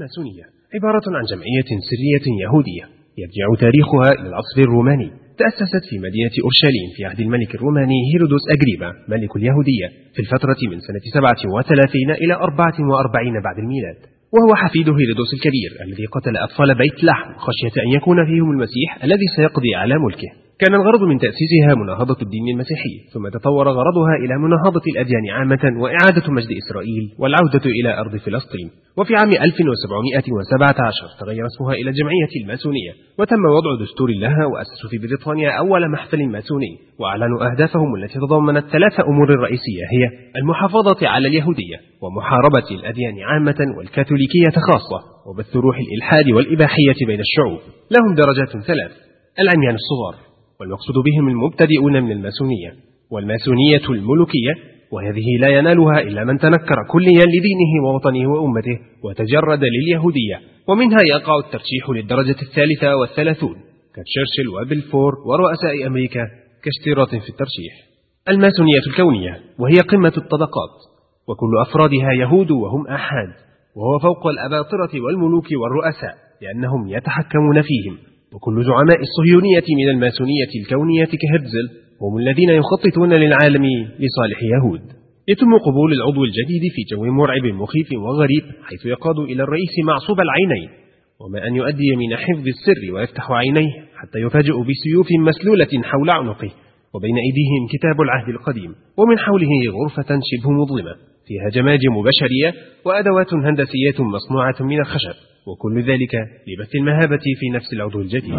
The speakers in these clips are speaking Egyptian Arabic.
الماسونية عبارة عن جمعية سرية يهودية يرجع تاريخها إلى العصر الروماني تأسست في مدينة أورشليم في عهد الملك الروماني هيرودوس أغريبا ملك اليهودية في الفترة من سنة 37 إلى 44 بعد الميلاد وهو حفيد هيرودوس الكبير الذي قتل أطفال بيت لحم خشية أن يكون فيهم المسيح الذي سيقضي على ملكه كان الغرض من تأسيسها مناهضة الدين المسيحي ثم تطور غرضها إلى مناهضة الأديان عامة وإعادة مجد إسرائيل والعودة إلى أرض فلسطين وفي عام 1717 تغير اسمها إلى الجمعية الماسونية وتم وضع دستور لها وأسسوا في بريطانيا أول محفل ماسوني وأعلنوا أهدافهم التي تضمنت ثلاث أمور رئيسية هي المحافظة على اليهودية ومحاربة الأديان عامة والكاثوليكية خاصة وبث روح الإلحاد والإباحية بين الشعوب لهم درجات ثلاث العميان الصغار والمقصود بهم المبتدئون من الماسونية والماسونية الملوكية وهذه لا ينالها إلا من تنكر كليا لدينه ووطنه وأمته وتجرد لليهودية ومنها يقع الترشيح للدرجة الثالثة والثلاثون كتشرشل وبلفور ورؤساء أمريكا كاشتراط في الترشيح الماسونية الكونية وهي قمة الطبقات وكل أفرادها يهود وهم أحاد وهو فوق الأباطرة والملوك والرؤساء لأنهم يتحكمون فيهم وكل زعماء الصهيونية من الماسونية الكونية كهرتزل هم الذين يخططون للعالم لصالح يهود يتم قبول العضو الجديد في جو مرعب مخيف وغريب حيث يقاد إلى الرئيس معصوب العينين وما أن يؤدي من حفظ السر ويفتح عينيه حتى يفاجئ بسيوف مسلولة حول عنقه وبين أيديهم كتاب العهد القديم ومن حوله غرفة شبه مظلمة فيها جماجم بشرية وأدوات هندسية مصنوعة من الخشب وكل ذلك لبث المهابة في نفس العضو الجديد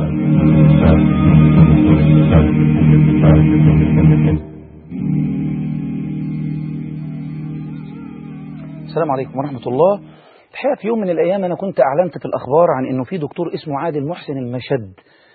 السلام عليكم ورحمة الله الحقيقة في يوم من الأيام أنا كنت أعلنت في الأخبار عن أنه في دكتور اسمه عادل محسن المشد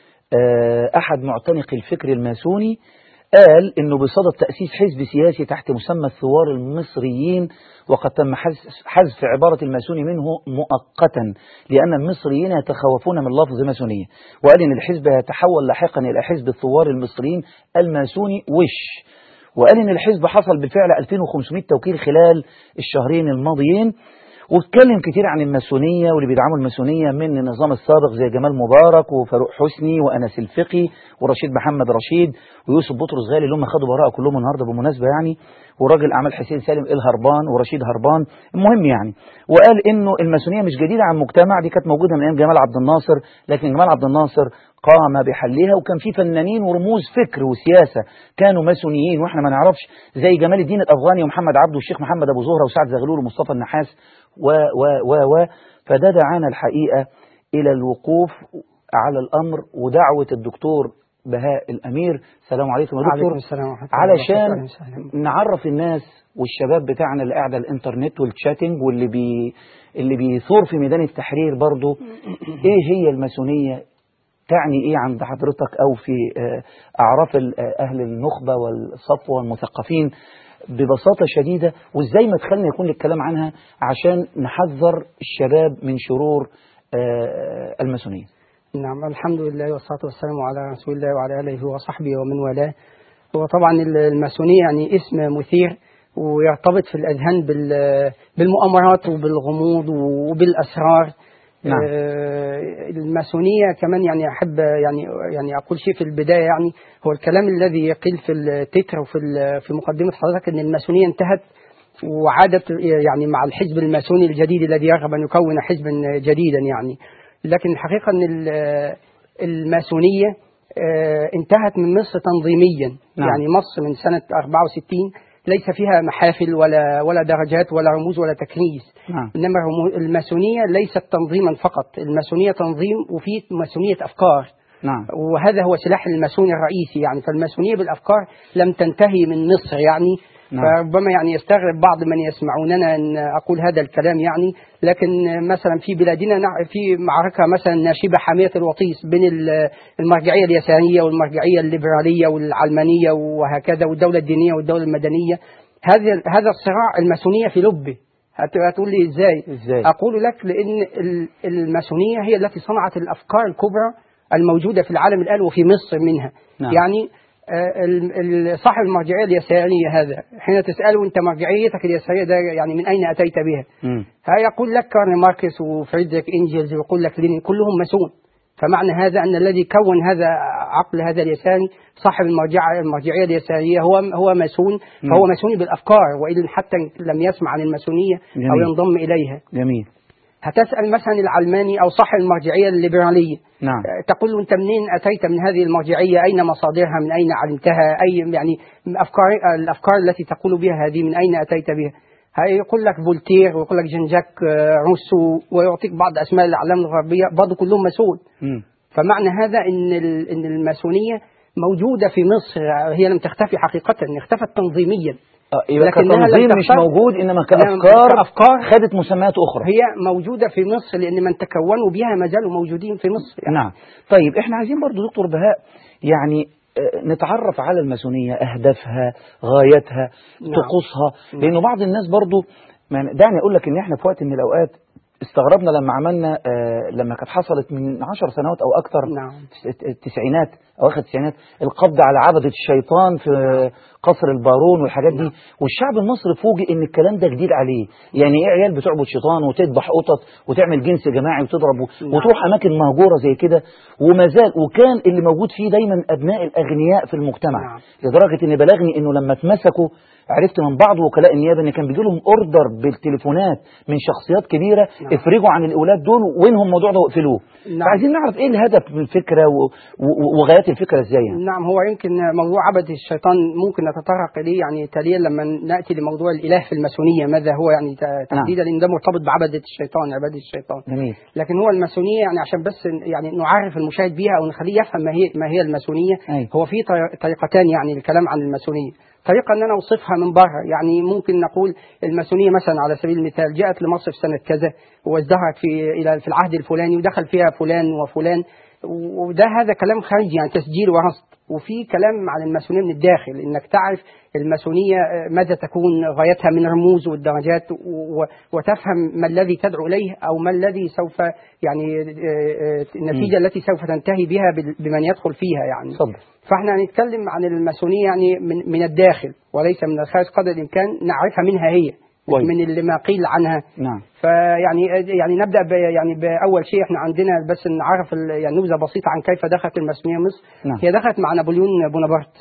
أحد معتنقي الفكر الماسوني قال أنه بصدد تأسيس حزب سياسي تحت مسمى الثوار المصريين وقد تم حذف عبارة الماسوني منه مؤقتا لأن المصريين يتخوفون من لفظ ماسونية وقال أن الحزب يتحول لاحقا إلى حزب الثوار المصريين الماسوني وش وقال أن الحزب حصل بالفعل 2500 توكيل خلال الشهرين الماضيين واتكلم كتير عن الماسونية واللي بيدعموا الماسونية من النظام السابق زي جمال مبارك وفاروق حسني وأنس الفقي ورشيد محمد رشيد ويوسف بطرس غالي اللي هم خدوا براءة كلهم النهاردة بالمناسبة يعني وراجل أعمال حسين سالم الهربان ورشيد هربان المهم يعني وقال إنه الماسونية مش جديدة عن المجتمع دي كانت موجودة من أيام جمال عبد الناصر لكن جمال عبد الناصر قام بحلها وكان في فنانين ورموز فكر وسياسة كانوا ماسونيين واحنا ما نعرفش زي جمال الدين الأفغاني ومحمد عبده والشيخ محمد أبو زهرة وسعد زغلول ومصطفى النحاس و و و و فده دعانا الحقيقة إلى الوقوف على الأمر ودعوة الدكتور بهاء الأمير السلام عليكم يا دكتور السلام ورحمة علشان نعرف الناس والشباب بتاعنا اللي قاعد على الانترنت والشاتنج واللي بي اللي بيثور في ميدان التحرير برضه ايه هي الماسونية تعني ايه عند حضرتك او في اعراف اهل النخبة والصفوة والمثقفين ببساطة شديدة وازاي مدخلنا يكون للكلام عنها عشان نحذر الشباب من شرور الماسونية نعم الحمد لله والصلاة والسلام على رسول الله وعلى آله وصحبه ومن والاه هو طبعا الماسونية يعني اسم مثير ويرتبط في الأذهان بالمؤامرات وبالغموض وبالأسرار نعم. الماسونية كمان يعني أحب يعني يعني أقول شيء في البداية يعني هو الكلام الذي يقيل في التتر وفي في مقدمة حضرتك أن الماسونية انتهت وعادت يعني مع الحزب الماسوني الجديد الذي يرغب أن يكون حزبا جديدا يعني لكن الحقيقة أن الماسونية انتهت من مصر تنظيميا نعم. يعني مصر من سنة 64 ليس فيها محافل ولا ولا درجات ولا رموز ولا تكريس نعم. انما الماسونيه ليست تنظيما فقط الماسونيه تنظيم وفي ماسونيه افكار نعم وهذا هو سلاح الماسوني الرئيسي يعني فالماسونيه بالافكار لم تنتهي من مصر يعني نعم. فربما يعني يستغرب بعض من يسمعوننا ان اقول هذا الكلام يعني لكن مثلا في بلادنا في معركه مثلا ناشبه حاميه الوطيس بين المرجعيه اليساريه والمرجعيه الليبراليه والعلمانيه وهكذا والدوله الدينيه والدوله المدنيه هذا هذا الصراع الماسونيه في لبه هتقول لي ازاي؟ ازاي؟ اقول لك لان الماسونيه هي التي صنعت الافكار الكبرى الموجوده في العالم الان وفي مصر منها نعم. يعني آه، ال- ال- صاحب المرجعية اليسارية هذا حين تسأله أنت مرجعيتك اليسارية ده يعني من أين أتيت بها مم. هيقول لك كارل ماركس وفريدريك إنجلز ويقول لك لينين كلهم مسؤول فمعنى هذا أن الذي كون هذا عقل هذا اليساري صاحب المرجع المرجعية اليسارية هو هو ماسون فهو ماسوني بالأفكار وإن حتى لم يسمع عن الماسونية أو جميل. ينضم إليها جميل هتسأل مثلا العلماني أو صاحب المرجعية الليبرالية نعم تقول له أنت منين أتيت من هذه المرجعية أين مصادرها من أين علمتها أي يعني أفكار الأفكار التي تقول بها هذه من أين أتيت بها هيقول لك فولتير ويقول لك جان جاك آه، روسو ويعطيك بعض أسماء الأعلام الغربية برضه كلهم مسؤول مم. فمعنى هذا ان ال- ان الماسونيه موجوده في مصر هي لم تختفي حقيقه اختفت تنظيميا آه، يبقى لكنها لم كتنظيم مش تختار- موجود انما نعم، كافكار كأفكار. خدت مسميات اخرى هي موجوده في مصر لان من تكونوا بها ما زالوا موجودين في مصر يعني نعم طيب احنا عايزين برضو دكتور بهاء يعني آه، نتعرف على الماسونية أهدافها غايتها نعم. طقوسها لأنه بعض الناس برضو ما دعني أقول لك إن إحنا في وقت من الأوقات استغربنا لما عملنا آه، لما كانت حصلت من عشر سنوات أو أكثر نعم. التسعينات أواخر التسعينات القبض على عبدة الشيطان في قصر البارون والحاجات دي والشعب المصري فوجئ إن الكلام ده جديد عليه يعني إيه عيال بتعبد شيطان وتذبح قطط وتعمل جنس جماعي وتضرب نعم. وتروح أماكن مهجورة زي كده وما زال وكان اللي موجود فيه دايما أبناء الأغنياء في المجتمع نعم. لدرجة إن بلغني إنه لما اتمسكوا عرفت من بعض وكلاء النيابة إن كان بيجي لهم أوردر بالتليفونات من شخصيات كبيرة نعم. افرجوا عن الأولاد دول وينهم الموضوع ده واقفلوه نعم. فعايزين نعرف إيه الهدف من الفكرة و- و- وغايات الفكرة إزاي يعني نعم هو يمكن موضوع عبد الشيطان ممكن نتطرق اليه يعني تاليا لما ناتي لموضوع الاله في الماسونيه ماذا هو يعني ت- تحديدا لان ده مرتبط بعبده الشيطان عباده الشيطان جميل لكن هو الماسونيه يعني عشان بس يعني نعرف المشاهد بيها او نخليه يفهم ما هي ما هي الماسونيه أيوة. هو في طري- طريقتان يعني الكلام عن الماسونيه طريقه ان انا اوصفها من بره يعني ممكن نقول الماسونيه مثلا على سبيل المثال جاءت لمصر في سنه كذا وازدهرت في الى في العهد الفلاني ودخل فيها فلان وفلان وده هذا كلام خارجي يعني تسجيل ورصد وفي كلام عن الماسونيه من الداخل انك تعرف الماسونيه آه، ماذا تكون غايتها من رموز والدرجات و- و- وتفهم ما الذي تدعو اليه او ما الذي سوف يعني آه، آه، النتيجه التي سوف تنتهي بها بال- بمن يدخل فيها يعني اتفضل فاحنا هنتكلم عن الماسونيه يعني من من الداخل وليس من الخارج قدر الامكان نعرفها منها هي مش كويس. من اللي ما قيل عنها نعم فيعني يعني نبدا ب يعني باول شيء احنا عندنا بس نعرف ال- يعني نبذه بسيطه عن كيف دخلت الماسونيه مصر نعم. هي دخلت مع نابليون بونابرت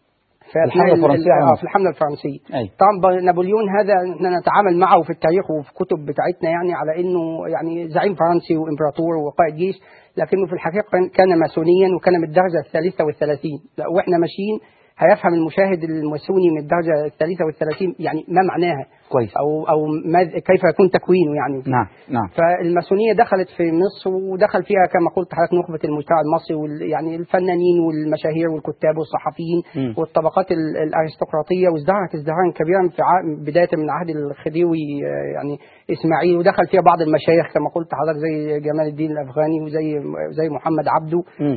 في الحملة أثناء ال- الفرنسية على آه، مصر. في الحمله الفرنسيه أي طبعا ب- نابليون هذا احنا نتعامل معه في التاريخ وفي كتب بتاعتنا يعني على انه يعني زعيم فرنسي وامبراطور وقائد جيش لكنه في الحقيقه كان ماسونيا وكان من الدرجه الثالثه والثلاثين لا، واحنا ماشيين هيفهم المشاهد الماسوني من الدرجه الثالثه والثلاثين يعني ما معناها كويس او او ما كيف يكون تكوينه يعني نعم نعم فالماسونيه دخلت في مصر ودخل فيها كما قلت حضرتك نخبه المجتمع المصري وال يعني الفنانين والمشاهير والكتاب والصحفيين مم. والطبقات ال- الارستقراطيه وازدهرت ازدهارا كبيرا في ع- بدايه من عهد الخديوي آه، يعني اسماعيل ودخل فيها بعض المشايخ كما قلت حضرتك زي جمال الدين الافغاني وزي زي محمد عبده مم.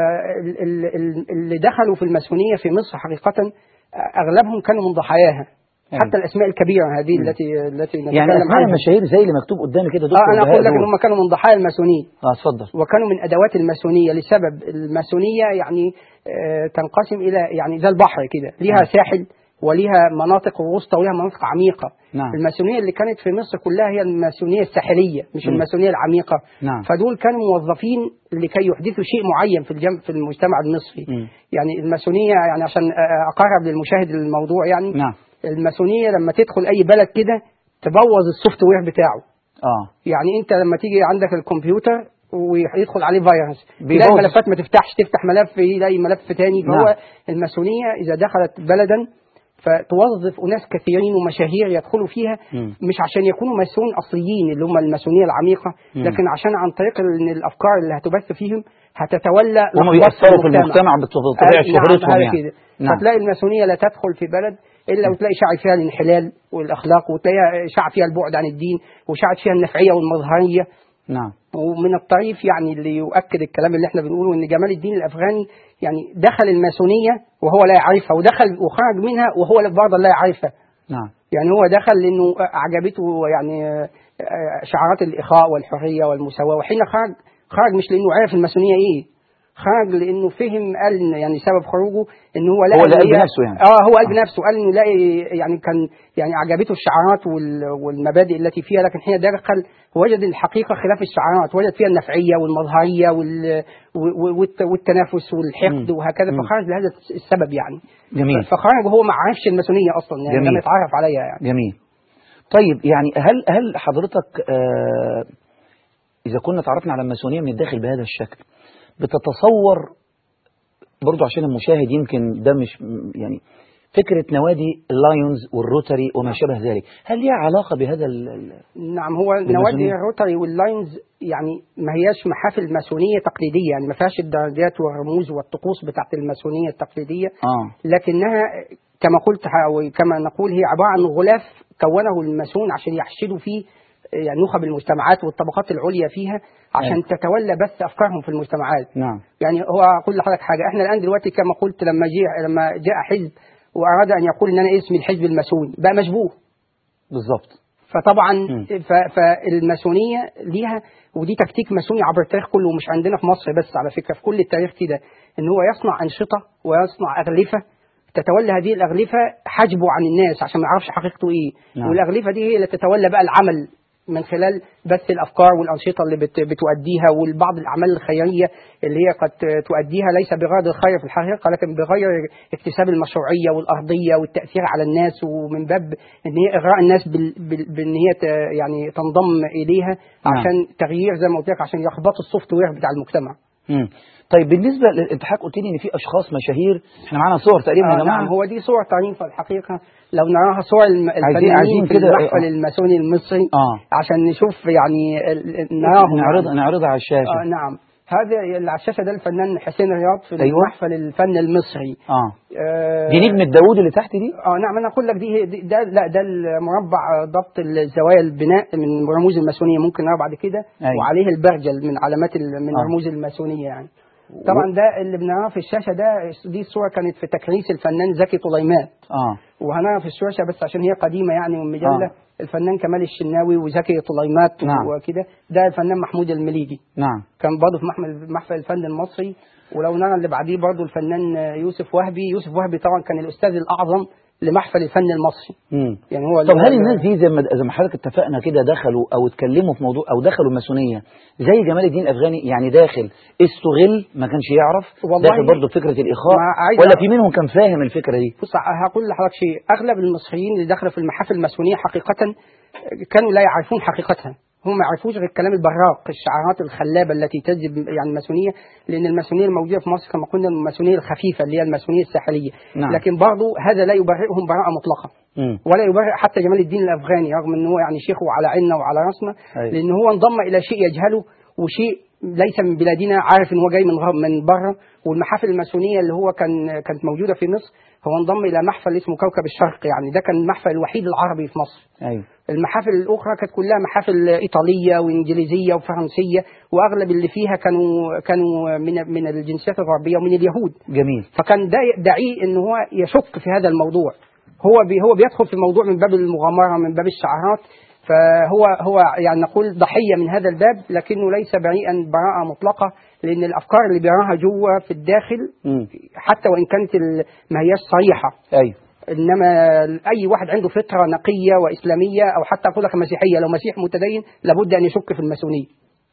فاللي دخلوا في الماسونيه في مصر حقيقه آه، اغلبهم كانوا من ضحاياها أيوة. حتى الاسماء الكبيره هذه مم. التي التي يعني نتكلم أسماء عنها المشاهير زي اللي مكتوب قدامي كده دكتور اه انا بهاء اقول لك دول. ان هم كانوا من ضحايا الماسونيه اه اتفضل وكانوا من ادوات الماسونيه لسبب الماسونيه يعني آه، تنقسم الى يعني زي البحر كده ليها نعم. ساحل وليها مناطق وسطى وليها مناطق عميقه نعم الماسونيه اللي كانت في مصر كلها هي الماسونيه الساحليه مش مم. الماسونيه العميقه نعم فدول كانوا موظفين لكي يحدثوا شيء معين في الجم في المجتمع المصري مم. يعني الماسونيه يعني عشان آه، اقرب للمشاهد الموضوع يعني نعم الماسونيه لما تدخل اي بلد كده تبوظ السوفت وير بتاعه اه يعني انت لما تيجي عندك الكمبيوتر ويدخل عليه فيروس بيبوظ. تلاقي ملفات ما تفتحش تفتح ملف يلاقي ملف تاني فهو نعم. الماسونيه اذا دخلت بلدا فتوظف اناس كثيرين ومشاهير يدخلوا فيها مم. مش عشان يكونوا ماسون اصليين اللي هم الماسونيه العميقه مم. لكن عشان عن طريق ان الافكار اللي هتبث فيهم هتتولى هم لخبطة بيأثروا في المجتمع بطبيعة آه، نعم، شهرتهم هذا يعني كده. نعم فتلاقي الماسونيه لا تدخل في بلد الا وتلاقي شاع فيها الانحلال والاخلاق وتلاقي شاع فيها البعد عن الدين وشاع فيها النفعيه والمظهريه نعم ومن الطريف يعني اللي يؤكد الكلام اللي احنا بنقوله ان جمال الدين الافغاني يعني دخل الماسونيه وهو لا يعرفها ودخل وخرج منها وهو برضه لا يعرفها نعم يعني هو دخل لانه اعجبته يعني آه، آه، شعارات الاخاء والحريه والمساواه وحين خرج خرج مش لانه عرف الماسونيه ايه خرج لانه فهم قال إن يعني سبب خروجه ان هو لقى هو اللي إن قال هي- بنفسه يعني. اه هو قال بنفسه قال انه لاقي يعني كان يعني عجبته الشعارات وال- والمبادئ التي فيها لكن حين دخل وجد الحقيقه خلاف الشعارات وجد فيها النفعيه والمظهريه وال- و- و- والت- والتنافس والحقد مم. وهكذا مم. فخرج لهذا السبب يعني جميل فخرج وهو ما عرفش الماسونيه اصلا يعني جميل. لم يتعرف عليها يعني جميل طيب يعني هل هل حضرتك آه إذا كنا تعرفنا على الماسونية من الداخل بهذا الشكل بتتصور برضو عشان المشاهد يمكن ده مش يعني فكرة نوادي اللايونز والروتري وما شابه ذلك هل ليها علاقة بهذا ال- ال- نعم هو بالماسونية؟ نوادي الروتري واللاينز يعني ما هياش محافل ماسونيه تقليديه يعني ما فيهاش الدرجات والرموز والطقوس بتاعت الماسونيه التقليديه آه لكنها كما قلت أو كما نقول هي عباره عن غلاف كونه الماسون عشان يحشدوا فيه يعني نخب المجتمعات والطبقات العليا فيها عشان أيوة. تتولى بث افكارهم في المجتمعات نعم يعني هو اقول لحضرتك حاجه احنا الان دلوقتي كما قلت لما جاء لما جاء حزب واراد ان يقول ان انا اسمي الحزب الماسوني بقى مشبوه بالظبط فطبعا مم. ف- فالماسونيه ليها ودي تكتيك ماسوني عبر التاريخ كله ومش عندنا في مصر بس على فكره في كل التاريخ كده ان هو يصنع انشطه ويصنع اغلفه تتولى هذه الاغلفه حجبه عن الناس عشان ما يعرفش حقيقته ايه نعم. والاغلفه دي هي اللي تتولى بقى العمل من خلال بث الافكار والانشطه اللي بت بتؤديها والبعض الاعمال الخيريه اللي هي قد تؤديها ليس بغرض الخير في الحقيقه لكن بغير اكتساب المشروعيه والارضيه والتاثير على الناس ومن باب ان هي اغراء الناس بال بال بان هي ت- يعني تنضم اليها نعم. عشان تغيير زي ما قلت لك عشان يخبطوا السوفت وير بتاع المجتمع مم. طيب بالنسبة ل- انت حضرتك قلت لي ان في اشخاص مشاهير احنا معانا صور تقريبا يا آه جماعة نعم هو دي صور طريفة الحقيقة لو نراها صور الم- عايزين- الفنانين عايزين في كده- المحفل آه. الماسوني المصري اه عشان نشوف يعني ال- ال- نراهم نعرضها نعرضها على الشاشة آه نعم هذا اللي على الشاشة ده الفنان حسين رياض في أيوة. محفل الفن المصري اه آه دي نجمة داوود اللي تحت دي اه نعم انا اقول لك دي, دي ده لا ده المربع ضبط الزوايا البناء من رموز الماسونيه ممكن نرى بعد كده أيوة. وعليه البرجل من علامات ال- من آه. رموز الماسونيه يعني طبعا ده اللي بنراه في الشاشه ده دي الصوره كانت في تكريس الفنان زكي طليمات اه وهنرى في الشاشه بس عشان هي قديمه يعني والمجله آه. الفنان كمال الشناوي وزكي طليمات نعم. وكده ده الفنان محمود المليجي نعم كان برضه في محفل محفل الفن المصري ولو نرى اللي بعديه برضه الفنان يوسف وهبي يوسف وهبي طبعا كان الاستاذ الاعظم لمحفل الفن المصري مم. يعني هو طب اللي هل هو- الناس دي زي ما زي ما حضرتك اتفقنا كده دخلوا او اتكلموا في موضوع او دخلوا الماسونيه زي جمال الدين الافغاني يعني داخل استغل ما كانش يعرف والله داخل برضه فكره الاخاء ما عايز ولا أ- في منهم كان فاهم الفكره دي بص هقول لحضرتك شيء اغلب المصريين اللي دخلوا في المحافل الماسونيه حقيقه كانوا لا يعرفون حقيقتها هم ما يعرفوش غير الكلام البراق الشعارات الخلابه التي تجذب يعني الماسونيه لان الماسونيه الموجوده في مصر كما قلنا الماسونيه الخفيفه اللي هي الماسونيه الساحليه نعم. لكن برضه هذا لا يبرئهم براءه مطلقه مم. ولا يبرئ حتى جمال الدين الافغاني رغم ان هو يعني شيخه على عيننا وعلى راسنا أيوة. لان هو انضم الى شيء يجهله وشيء ليس من بلادنا عارف ان هو جاي من غ- من بره والمحافل الماسونيه اللي هو كان كانت موجوده في مصر هو انضم الى محفل اسمه كوكب الشرق يعني ده كان المحفل الوحيد العربي في مصر ايوه المحافل الاخرى كانت كلها محافل ايطاليه وانجليزيه وفرنسيه واغلب اللي فيها كانوا كانوا من من الجنسيات الغربيه ومن اليهود جميل فكان ده دعيه ان هو يشك في هذا الموضوع هو بي هو بيدخل في الموضوع من باب المغامره من باب الشعارات فهو هو يعني نقول ضحيه من هذا الباب لكنه ليس بريئا براءه مطلقه لان الافكار اللي بيراها جوه في الداخل مم. حتى وان كانت ال- ما هياش صريحه ايوه انما اي واحد عنده فطره نقيه واسلاميه او حتى اقول لك مسيحيه لو مسيح متدين لابد ان يشك في الماسونيه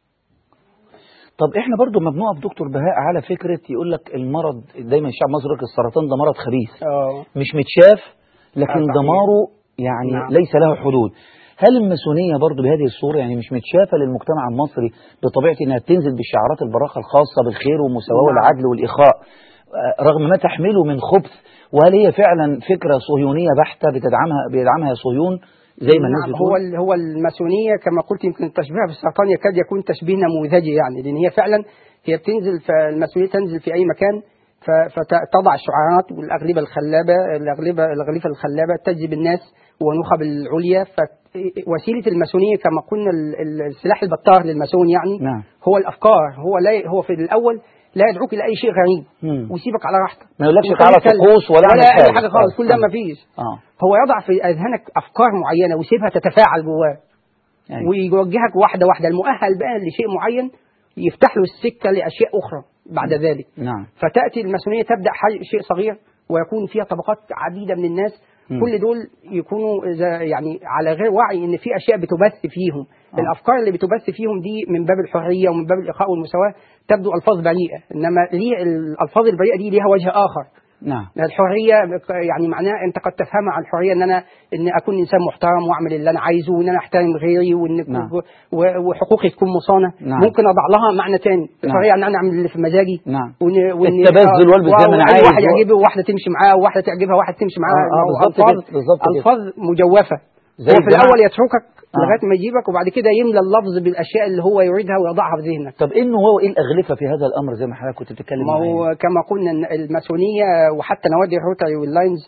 طب احنا برضو ما بنقف دكتور بهاء على فكره يقول لك المرض دايما الشعب المصري يقول لك السرطان ده مرض خبيث اه مش متشاف لكن آه، صحيح. دماره يعني نعم. ليس له حدود هل الماسونيه برضو بهذه الصوره يعني مش متشافه للمجتمع المصري بطبيعه انها تنزل بالشعارات البراقه الخاصه بالخير والمساواه نعم. والعدل والاخاء آه، رغم ما تحمله من خبث وهل هي فعلا فكره صهيونيه بحته بتدعمها بيدعمها صهيون زي ما الناس نعم بتقول هو ال- هو الماسونيه كما قلت يمكن تشبيهها بالسرطان يكاد يكون تشبيه نموذجي يعني لان هي فعلا هي بتنزل فالماسونيه تنزل في اي مكان ف- فتضع الشعارات والاغلبه الخلابه الاغلبه الاغلفه الخلابه تجذب الناس ونخب العليا فوسيله الماسونيه كما قلنا ال- ال- السلاح البطار للماسون يعني نعم هو الافكار هو لا هو في الاول لا يدعوك الى اي شيء غريب مم. ويسيبك على راحتك ما يقولكش ويخليك تعالى تكلم. طقوس ولا ولا اعمل اي حاجه خالص كل ده آه. ما فيش اه هو يضع في اذهانك افكار معينه ويسيبها تتفاعل جواه أيوة. ويوجهك واحده واحده المؤهل بقى لشيء معين يفتح له السكه لاشياء اخرى بعد ذلك نعم فتأتي الماسونية تبدأ حي- شيء صغير ويكون فيها طبقات عديدة من الناس مم. كل دول يكونوا إذا يعني على غير وعي ان في اشياء بتبث فيهم آه. الافكار اللي بتبث فيهم دي من باب الحريه ومن باب الاخاء والمساواه تبدو الفاظ بريئه انما ليه الالفاظ البريئه دي ليها وجه اخر نعم الحريه يعني معناها انت قد تفهمها عن الحريه ان انا ان اكون انسان محترم واعمل اللي انا عايزه وان انا احترم غيري وان نعم. و- وحقوقي تكون مصانه نعم. ممكن اضع لها معنى تاني الحريه ان انا اعمل اللي في مزاجي نعم وإن- وإن- التبذل آه، والبس زي ما أنا وأي عايز واحد و- يعجبه وواحده تمشي معاه وواحده تعجبها واحد تمشي معاه آه، آه، بالظبط الفاظ كده، بالظبط كده. الفاظ مجوفه زي هو في الجماعة- الاول يتركك آه. لغايه ما يجيبك وبعد كده يملى اللفظ بالاشياء اللي هو يريدها ويضعها في ذهنك طب انه هو ايه الاغلفه في هذا الامر زي ما حضرتك كنت بتتكلم ما معايا؟ هو كما قلنا ان الماسونيه وحتى نوادي الروتري واللاينز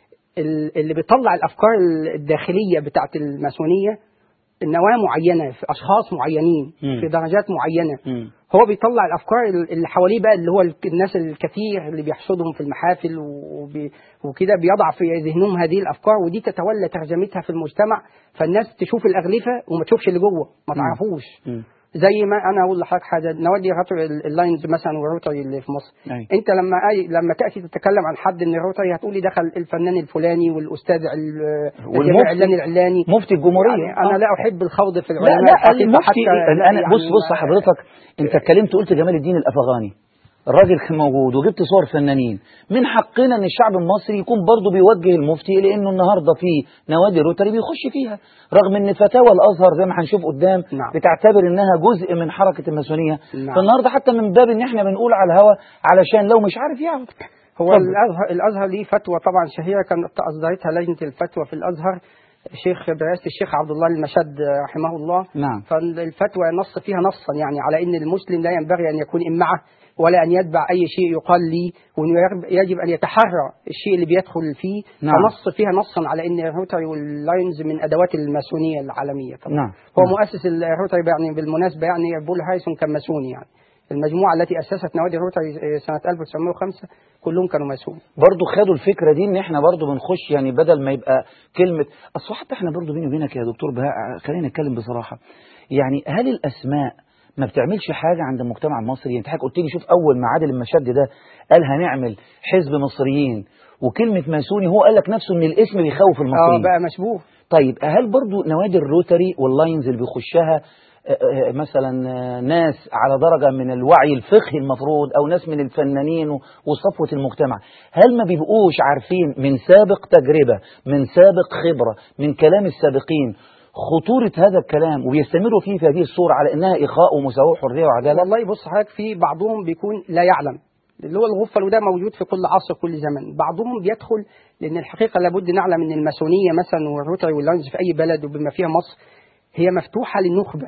ال- اللي بيطلع الافكار الداخليه بتاعت الماسونيه نواه معينه في اشخاص معينين مم. في درجات معينه مم. هو بيطلع الافكار اللي حواليه بقى اللي هو الك- الناس الكثير اللي بيحشدهم في المحافل وبي وكده بيضع في ذهنهم هذه الافكار ودي تتولى ترجمتها في المجتمع فالناس تشوف الاغلفه وما تشوفش اللي جوه ما مم. تعرفوش مم. زي ما انا اقول لحضرتك حاجه نودي روتري اللاينز مثلا والروتري اللي في مصر أي. انت لما أي لما تاتي تتكلم عن حد من الروتري هتقولي دخل الفنان الفلاني والاستاذ ال- والمفتي. العلاني العلاني مفتي الجمهوريه يعني انا آه. لا احب الخوض في لا العلماء لا الحقيقة المفتي حتى انا, أنا يعني بص بص ما- حضرتك انت اتكلمت قلت جمال الدين الافغاني الراجل كان موجود وجبت صور فنانين من حقنا ان الشعب المصري يكون برضه بيوجه المفتي لانه النهارده في نوادي روتري بيخش فيها رغم ان فتاوى الازهر زي ما هنشوف قدام نعم. بتعتبر انها جزء من حركه الماسونيه نعم. فالنهارده حتى من باب ان احنا بنقول على الهوا علشان لو مش عارف يعرف هو اتفضل. الازهر الازهر ليه فتوى طبعا شهيره كانت اصدرتها لجنه الفتوى في الازهر الشيخ برئاسه الشيخ عبد الله المشد رحمه الله نعم. فالفتوى نص فيها نصا يعني على ان المسلم لا ينبغي ان يكون امعه ولا ان يتبع اي شيء يقال ليه وانه يرب- يجب ان يتحرى الشيء اللي بيدخل فيه نعم. فنص فيها نصا على ان الروتري واللاينز من ادوات الماسونيه العالميه طبعا نعم. هو نعم. مؤسس الروتري يعني بالمناسبه يعني بول هايسون كان ماسوني يعني المجموعه التي اسست نوادي الروتري سنه 1905 كلهم كانوا ماسون برضه خدوا الفكره دي ان احنا برضه بنخش يعني بدل ما يبقى كلمه اصل حتى احنا برضه بيني وبينك يا دكتور بهاء خلينا نتكلم بصراحه يعني هل الاسماء ما بتعملش حاجه عند المجتمع المصري انت حضرتك قلت لي شوف اول ما عادل المشد ده قال هنعمل حزب مصريين وكلمه ماسوني هو قال لك نفسه ان الاسم بيخوف اه المصريين بقى مشبوه طيب هل برضو نوادي الروتري واللاينز اللي بيخشها آه، آه، مثلا آه، ناس على درجة من الوعي الفقهي المفروض أو ناس من الفنانين و- وصفوة المجتمع هل ما بيبقوش عارفين من سابق تجربة من سابق خبرة من كلام السابقين خطورة هذا الكلام وبيستمروا فيه في هذه الصورة على إنها إخاء ومساواة وحرية وعدالة والله بص حضرتك في بعضهم بيكون لا يعلم اللي هو الغفل وده موجود في كل عصر كل زمن بعضهم بيدخل لان الحقيقه لابد نعلم ان الماسونيه مثلا والروتري واللاينز في اي بلد وبما فيها مصر هي مفتوحه للنخبه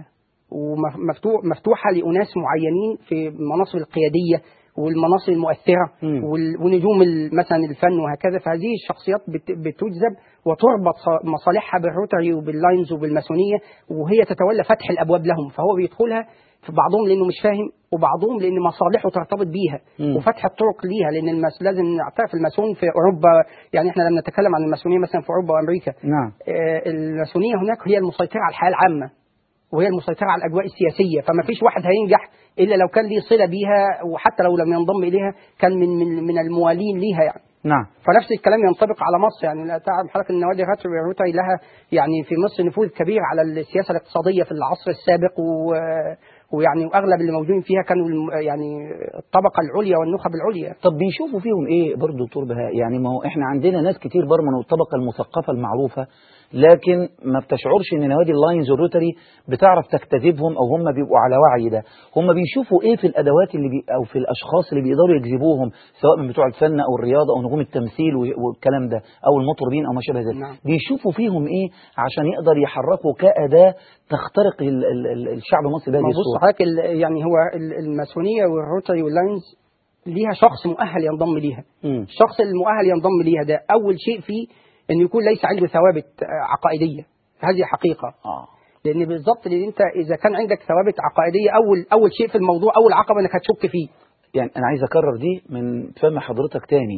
ومفتوحه لاناس معينين في المناصب القياديه والمناصب المؤثره مم. وال- ونجوم ال- مثلا الفن وهكذا فهذه الشخصيات بت- بتجذب وتربط ص- مصالحها بالروتري وباللاينز وبالماسونيه وهي تتولى فتح الابواب لهم فهو بيدخلها في بعضهم لانه مش فاهم وبعضهم لان مصالحه ترتبط بيها مم. وفتح الطرق ليها لان المس... لازم نعترف الماسون في اوروبا يعني احنا لما نتكلم عن الماسونيه مثلا في اوروبا وامريكا نعم آه، الماسونيه هناك هي المسيطره على الحياه العامه وهي المسيطره على الاجواء السياسيه فما فيش واحد هينجح الا لو كان ليه صله بيها وحتى لو لم ينضم اليها كان من من, من الموالين ليها يعني نعم فنفس الكلام ينطبق على مصر يعني لا تعلم حضرتك ان نوادي الروتري والروتري لها يعني في مصر نفوذ كبير على السياسه الاقتصاديه في العصر السابق و ويعني واغلب اللي موجودين فيها كانوا الم- يعني الطبقه العليا والنخب العليا طب بيشوفوا فيهم ايه برضه دكتور بهاء يعني ما هو احنا عندنا ناس كتير برضه من الطبقه المثقفه المعروفه لكن ما بتشعرش ان نوادي اللاينز والروتري بتعرف تجتذبهم او هم بيبقوا على وعي ده هم بيشوفوا ايه في الادوات اللي بي او في الاشخاص اللي بيقدروا يجذبوهم سواء من بتوع الفن او الرياضه او نجوم التمثيل و- والكلام ده او المطربين او ما شابه ذلك نعم. بيشوفوا فيهم ايه عشان يقدر يحركوا كاداه تخترق ال- ال- ال- الشعب المصري بهذه ما بص الصوره حضرتك ال- يعني هو ال- الماسونيه والروتري واللاينز ليها شخص مؤهل ينضم ليها مم. الشخص المؤهل ينضم ليها ده اول شيء فيه انه يكون ليس عنده ثوابت آه، عقائديه هذه حقيقه اه لان بالظبط لان انت اذا كان عندك ثوابت عقائديه اول اول شيء في الموضوع اول عقبه انك هتشك فيه يعني انا عايز اكرر دي من فم حضرتك تاني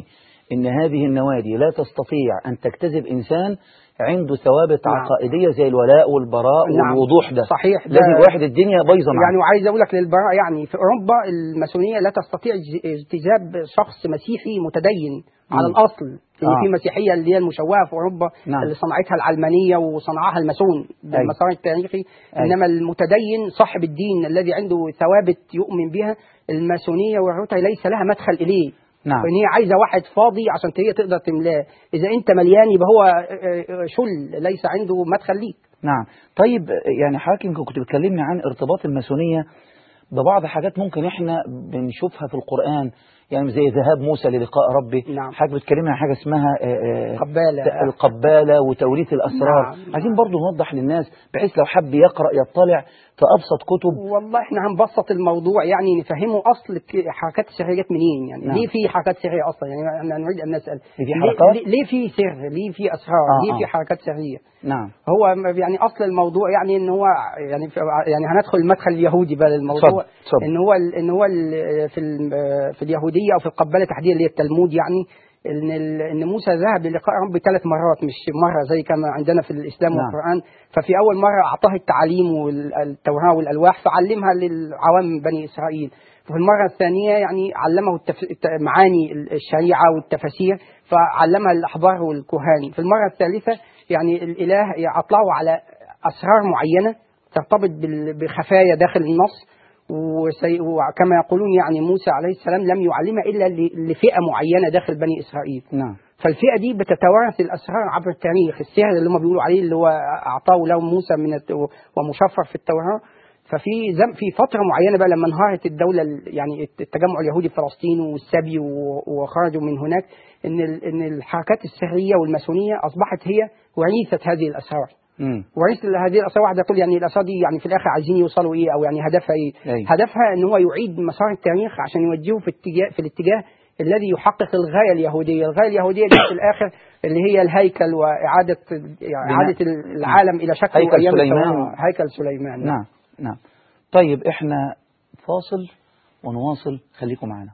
إن هذه النوادي لا تستطيع أن تجتذب إنسان عنده ثوابت نعم. عقائدية زي الولاء والبراء نعم. والوضوح ده صحيح ده لازم واحد الدنيا بايظة معاه يعني وعايز اقول لك للبراء يعني في اوروبا الماسونيه لا تستطيع اج- اجتذاب شخص مسيحي متدين على مم. الاصل اللي آه. في مسيحيه اللي هي المشوهه في اوروبا نعم. اللي صنعتها العلمانيه وصنعها الماسون بالمسار التاريخي أيوة. انما المتدين صاحب الدين الذي عنده ثوابت يؤمن بها الماسونيه والروتة ليس لها مدخل اليه نعم وان هي عايزه واحد فاضي عشان هي تقدر تملاه اذا انت مليان يبقى هو آه، آه، شل ليس عنده مدخل ليك نعم طيب يعني حضرتك يمكن كنت بتكلمني عن ارتباط الماسونية ببعض حاجات ممكن احنا بنشوفها في القرآن يعني زي ذهاب موسى للقاء ربه نعم. حضرتك بتكلمنا عن حاجة اسمها آه، آه، قبالة. القبالة وتوريث الأسرار نعم. عايزين برضو نوضح للناس بحيث لو حب يقرأ يطلع في أبسط كتب والله احنا هنبسط الموضوع يعني نفهمه اصل ك- حركات السريه جت منين يعني نعم. ليه في حركات سريه اصلا يعني احنا نريد ان نسال في ليه- حركات؟ ليه, ليه في سر ليه في اسرار آه، ليه آه. في حركات سريه نعم هو م- يعني اصل الموضوع يعني ان هو يعني في يعني هندخل المدخل اليهودي بقى للموضوع اتفضل، اتفضل. ان هو ال- ان هو ال- في ال- في اليهوديه او في القباله تحديدا اللي هي التلمود يعني ان ال- ان موسى ذهب للقاء ربه ثلاث مرات مش مره زي كما عندنا في الاسلام نعم. والقران ففي اول مره اعطاه التعاليم والتوراه والالواح فعلمها للعوام بني اسرائيل وفي المره الثانيه يعني علمه التف... الت- معاني الشريعه والتفاسير فعلمها الاحبار والكهان في المره الثالثه يعني الاله اطلعه على اسرار معينه ترتبط بال- بخفايا داخل النص وسي... وكما يقولون يعني موسى عليه السلام لم يعلمها الا ل- لفئه معينه داخل بني اسرائيل نعم فالفئه دي بتتوارث الاسرار عبر التاريخ السحر اللي هم بيقولوا عليه اللي هو اعطاه له موسى من الت... ومشفر في التوراه ففي زم في فتره معينه بقى لما انهارت الدوله ال- يعني التجمع اليهودي في فلسطين والسبي و- وخرجوا من هناك ان ال- ان الحركات السريه والماسونيه اصبحت هي وريثه هذه الاسرار مم. ورئيس هذه الاسرار واحد يقول يعني الاسرار دي يعني في الاخر عايزين يوصلوا ايه او يعني هدفها ايه؟ أيوة. هدفها ان هو يعيد مسار التاريخ عشان يوجهه في اتجاه في الاتجاه الذي يحقق الغايه اليهوديه، الغايه اليهوديه دي في الاخر اللي هي الهيكل واعاده يعني بناء. اعاده العالم الى شكله هيكل أيام سليمان. الفراعنة. هيكل سليمان نعم نعم طيب احنا فاصل ونواصل خليكم معنا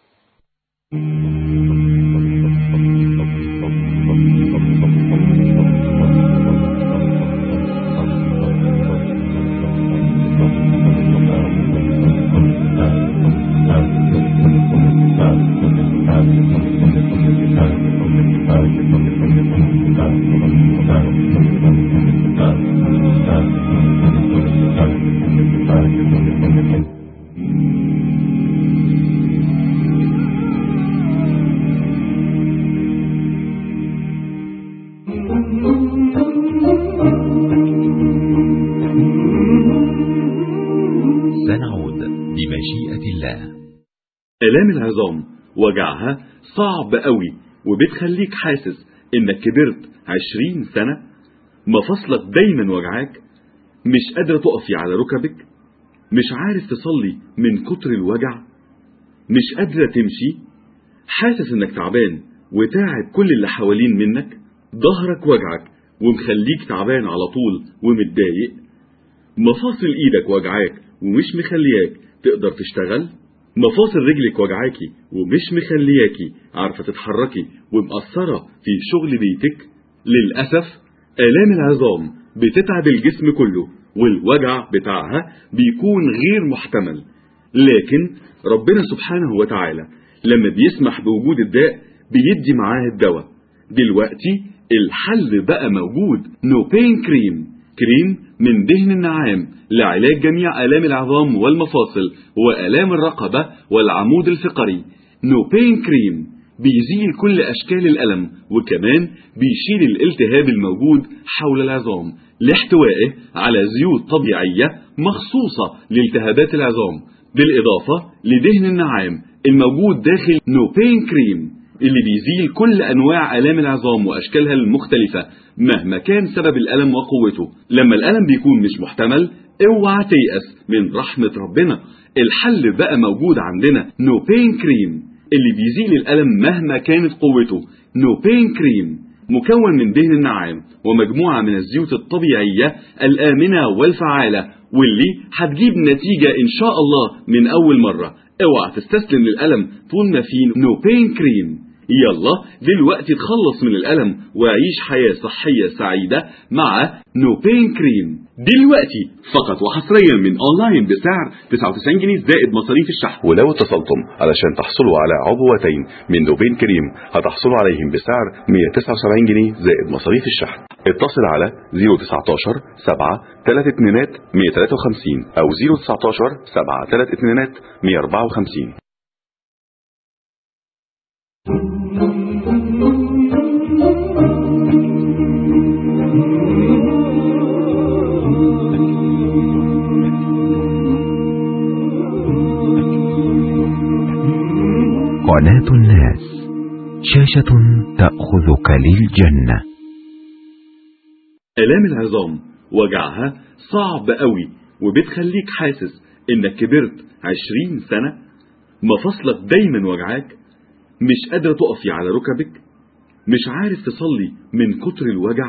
سنعود بمشيئة الله آلام العظام وجعها صعب قوي وبتخليك حاسس انك كبرت عشرين سنة مفاصلك دايما وجعاك مش قادرة تقفي على ركبك مش عارف تصلي من كتر الوجع مش قادرة تمشي حاسس انك تعبان وتاعب كل اللي حوالين منك ظهرك وجعك ومخليك تعبان على طول ومتضايق مفاصل ايدك وجعاك ومش مخلياك تقدر تشتغل مفاصل رجلك وجعاكي ومش مخلياكي عارفة تتحركي ومقصرة في شغل بيتك للأسف آلام العظام بتتعب الجسم كله والوجع بتاعها بيكون غير محتمل لكن ربنا سبحانه وتعالى لما بيسمح بوجود الداء بيدي معاه الدواء دلوقتي الحل بقى موجود نو بين كريم كريم من دهن النعام لعلاج جميع آلام العظام والمفاصل وآلام الرقبة والعمود الفقري نو بين كريم بيزيل كل أشكال الألم وكمان بيشيل الالتهاب الموجود حول العظام لاحتوائه على زيوت طبيعية مخصوصة لالتهابات العظام بالإضافة لدهن النعام الموجود داخل نو بين كريم اللي بيزيل كل أنواع آلام العظام وأشكالها المختلفة مهما كان سبب الألم وقوته لما الألم بيكون مش محتمل اوعى تيأس من رحمة ربنا الحل بقى موجود عندنا نو بين كريم اللي بيزيل الألم مهما كانت قوته نو بين كريم مكون من دهن النعام ومجموعة من الزيوت الطبيعية الآمنة والفعالة واللي هتجيب نتيجة إن شاء الله من أول مرة اوعى تستسلم للألم طول ما في نو بين كريم يلا دلوقتي تخلص من الألم وعيش حياة صحية سعيدة مع نو بين كريم دلوقتي فقط وحصريا من اونلاين بسعر 99 جنيه زائد مصاريف الشحن ولو اتصلتم علشان تحصلوا على عبوتين من نوبين كريم هتحصلوا عليهم بسعر 179 جنيه زائد مصاريف الشحن اتصل على 019 7 3 2 153 او 019 7 3 2 154 قناة الناس شاشة تأخذك للجنة آلام العظام وجعها صعب قوي وبتخليك حاسس انك كبرت 20 سنة مفاصلك دايما وجعاك مش قادرة تقفي على ركبك مش عارف تصلي من كتر الوجع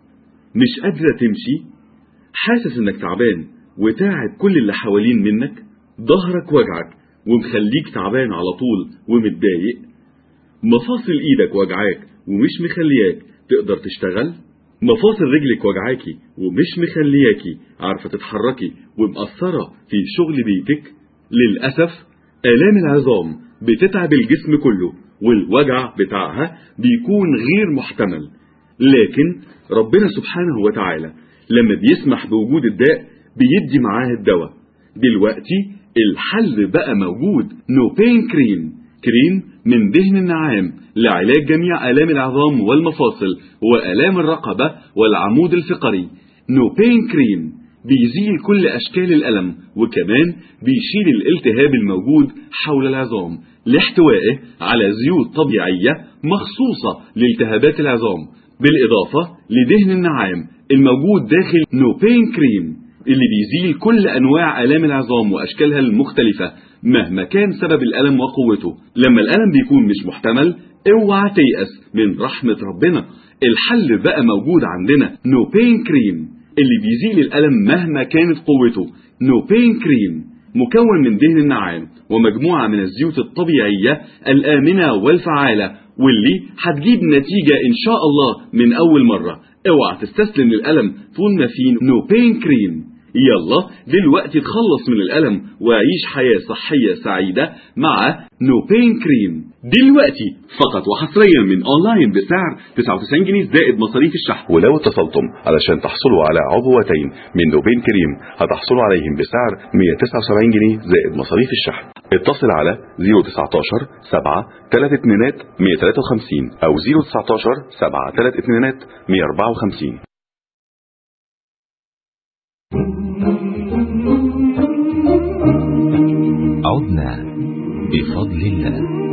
مش قادرة تمشي حاسس انك تعبان وتاعب كل اللي حوالين منك ظهرك وجعك ومخليك تعبان على طول ومتضايق مفاصل ايدك وجعاك ومش مخلياك تقدر تشتغل مفاصل رجلك وجعاكي ومش مخلياكي عارفة تتحركي ومأثرة في شغل بيتك للأسف آلام العظام بتتعب الجسم كله والوجع بتاعها بيكون غير محتمل لكن ربنا سبحانه وتعالى لما بيسمح بوجود الداء بيدي معاه الدواء دلوقتي الحل بقى موجود نو بين كريم كريم من دهن النعام لعلاج جميع آلام العظام والمفاصل وآلام الرقبة والعمود الفقري نو بين كريم بيزيل كل أشكال الألم وكمان بيشيل الالتهاب الموجود حول العظام لاحتوائه على زيوت طبيعية مخصوصة لالتهابات العظام بالإضافة لدهن النعام الموجود داخل نو بين كريم اللي بيزيل كل أنواع آلام العظام وأشكالها المختلفة مهما كان سبب الألم وقوته لما الألم بيكون مش محتمل اوعى تيأس من رحمة ربنا الحل بقى موجود عندنا نو بين كريم اللي بيزيل الألم مهما كانت قوته نو بين كريم مكون من دهن النعام ومجموعة من الزيوت الطبيعية الآمنة والفعالة واللي هتجيب نتيجة إن شاء الله من أول مرة اوعى تستسلم للألم طول ما في نو بين كريم يلا دلوقتي تخلص من الألم وعيش حياة صحية سعيدة مع نو بين كريم دلوقتي فقط وحصريا من اونلاين بسعر 99 جنيه زائد مصاريف الشحن ولو اتصلتم علشان تحصلوا على عبوتين من نوبين كريم هتحصلوا عليهم بسعر 179 جنيه زائد مصاريف الشحن اتصل على 019 7 3 2 153 او 019 7 3 2 154 عدنا بفضل الله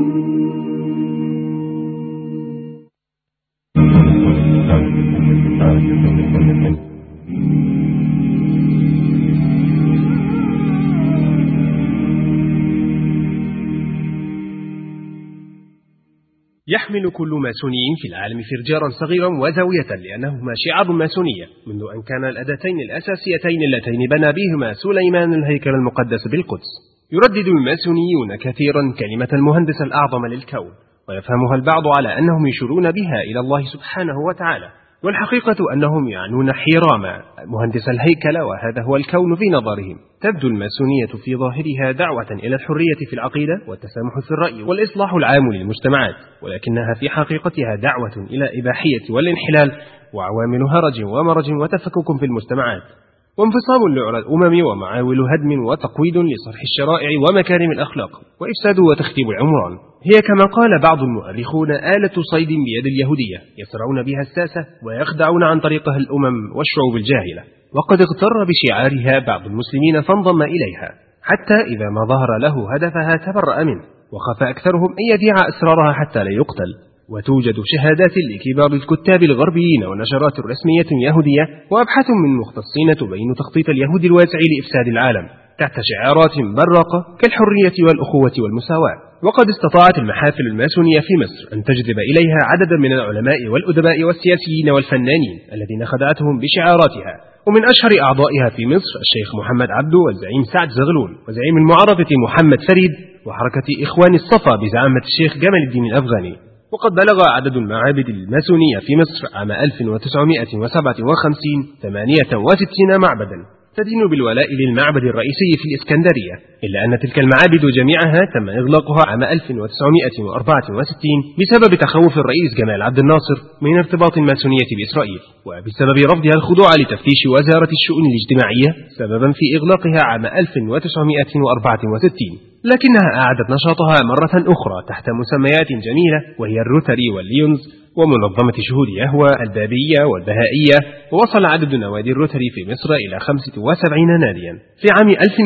يحمل كل ماسوني في العالم فرجارا صغيرا وزاوية لأنهما شعار ماسونية منذ أن كان الأداتين الأساسيتين اللتين بنى بهما سليمان الهيكل المقدس بالقدس يردد الماسونيون كثيرا كلمة المهندس الأعظم للكون ويفهمها البعض على أنهم يشيرون بها إلى الله سبحانه وتعالى والحقيقة أنهم يعنون حيراما مهندس الهيكل وهذا هو الكون في نظرهم تبدو الماسونية في ظاهرها دعوة إلى الحرية في العقيدة والتسامح في الرأي والإصلاح العام للمجتمعات ولكنها في حقيقتها دعوة إلى إباحية والانحلال وعوامل هرج ومرج وتفكك في المجتمعات وانفصام لعرى الأمم ومعاول هدم وتقويد لصرح الشرائع ومكارم الأخلاق وإفساد وتختيب العمران هي كما قال بعض المؤرخون آلة صيد بيد اليهودية يسرعون بها الساسة ويخدعون عن طريقها الأمم والشعوب الجاهلة وقد اغتر بشعارها بعض المسلمين فانضم إليها حتى إذا ما ظهر له هدفها تبرأ منه وخاف أكثرهم أن يذيع أسرارها حتى لا يقتل وتوجد شهادات لكبار الكتاب الغربيين ونشرات رسمية يهودية وأبحاث من مختصين تبين تخطيط اليهود الواسع لإفساد العالم تحت شعارات براقة كالحرية والأخوة والمساواة وقد استطاعت المحافل الماسونية في مصر أن تجذب إليها عددا من العلماء والأدباء والسياسيين والفنانين الذين خدعتهم بشعاراتها ومن أشهر أعضائها في مصر الشيخ محمد عبده والزعيم سعد زغلول وزعيم المعارضة محمد فريد وحركة إخوان الصفا بزعامة الشيخ جمال الدين الأفغاني وقد بلغ عدد المعابد الماسونية في مصر عام 1957 68 معبدا تدين بالولاء للمعبد الرئيسي في الإسكندرية إلا أن تلك المعابد جميعها تم إغلاقها عام 1964 بسبب تخوف الرئيس جمال عبد الناصر من ارتباط الماسونية بإسرائيل وبسبب رفضها الخضوع لتفتيش وزارة الشؤون الاجتماعية سببا في إغلاقها عام 1964 لكنها أعادت نشاطها مرة أخرى تحت مسميات جميلة وهي الروتري والليونز ومنظمة شهود يهوى البابية والبهائية ووصل عدد نوادي الروتري في مصر إلى 75 ناديا في عام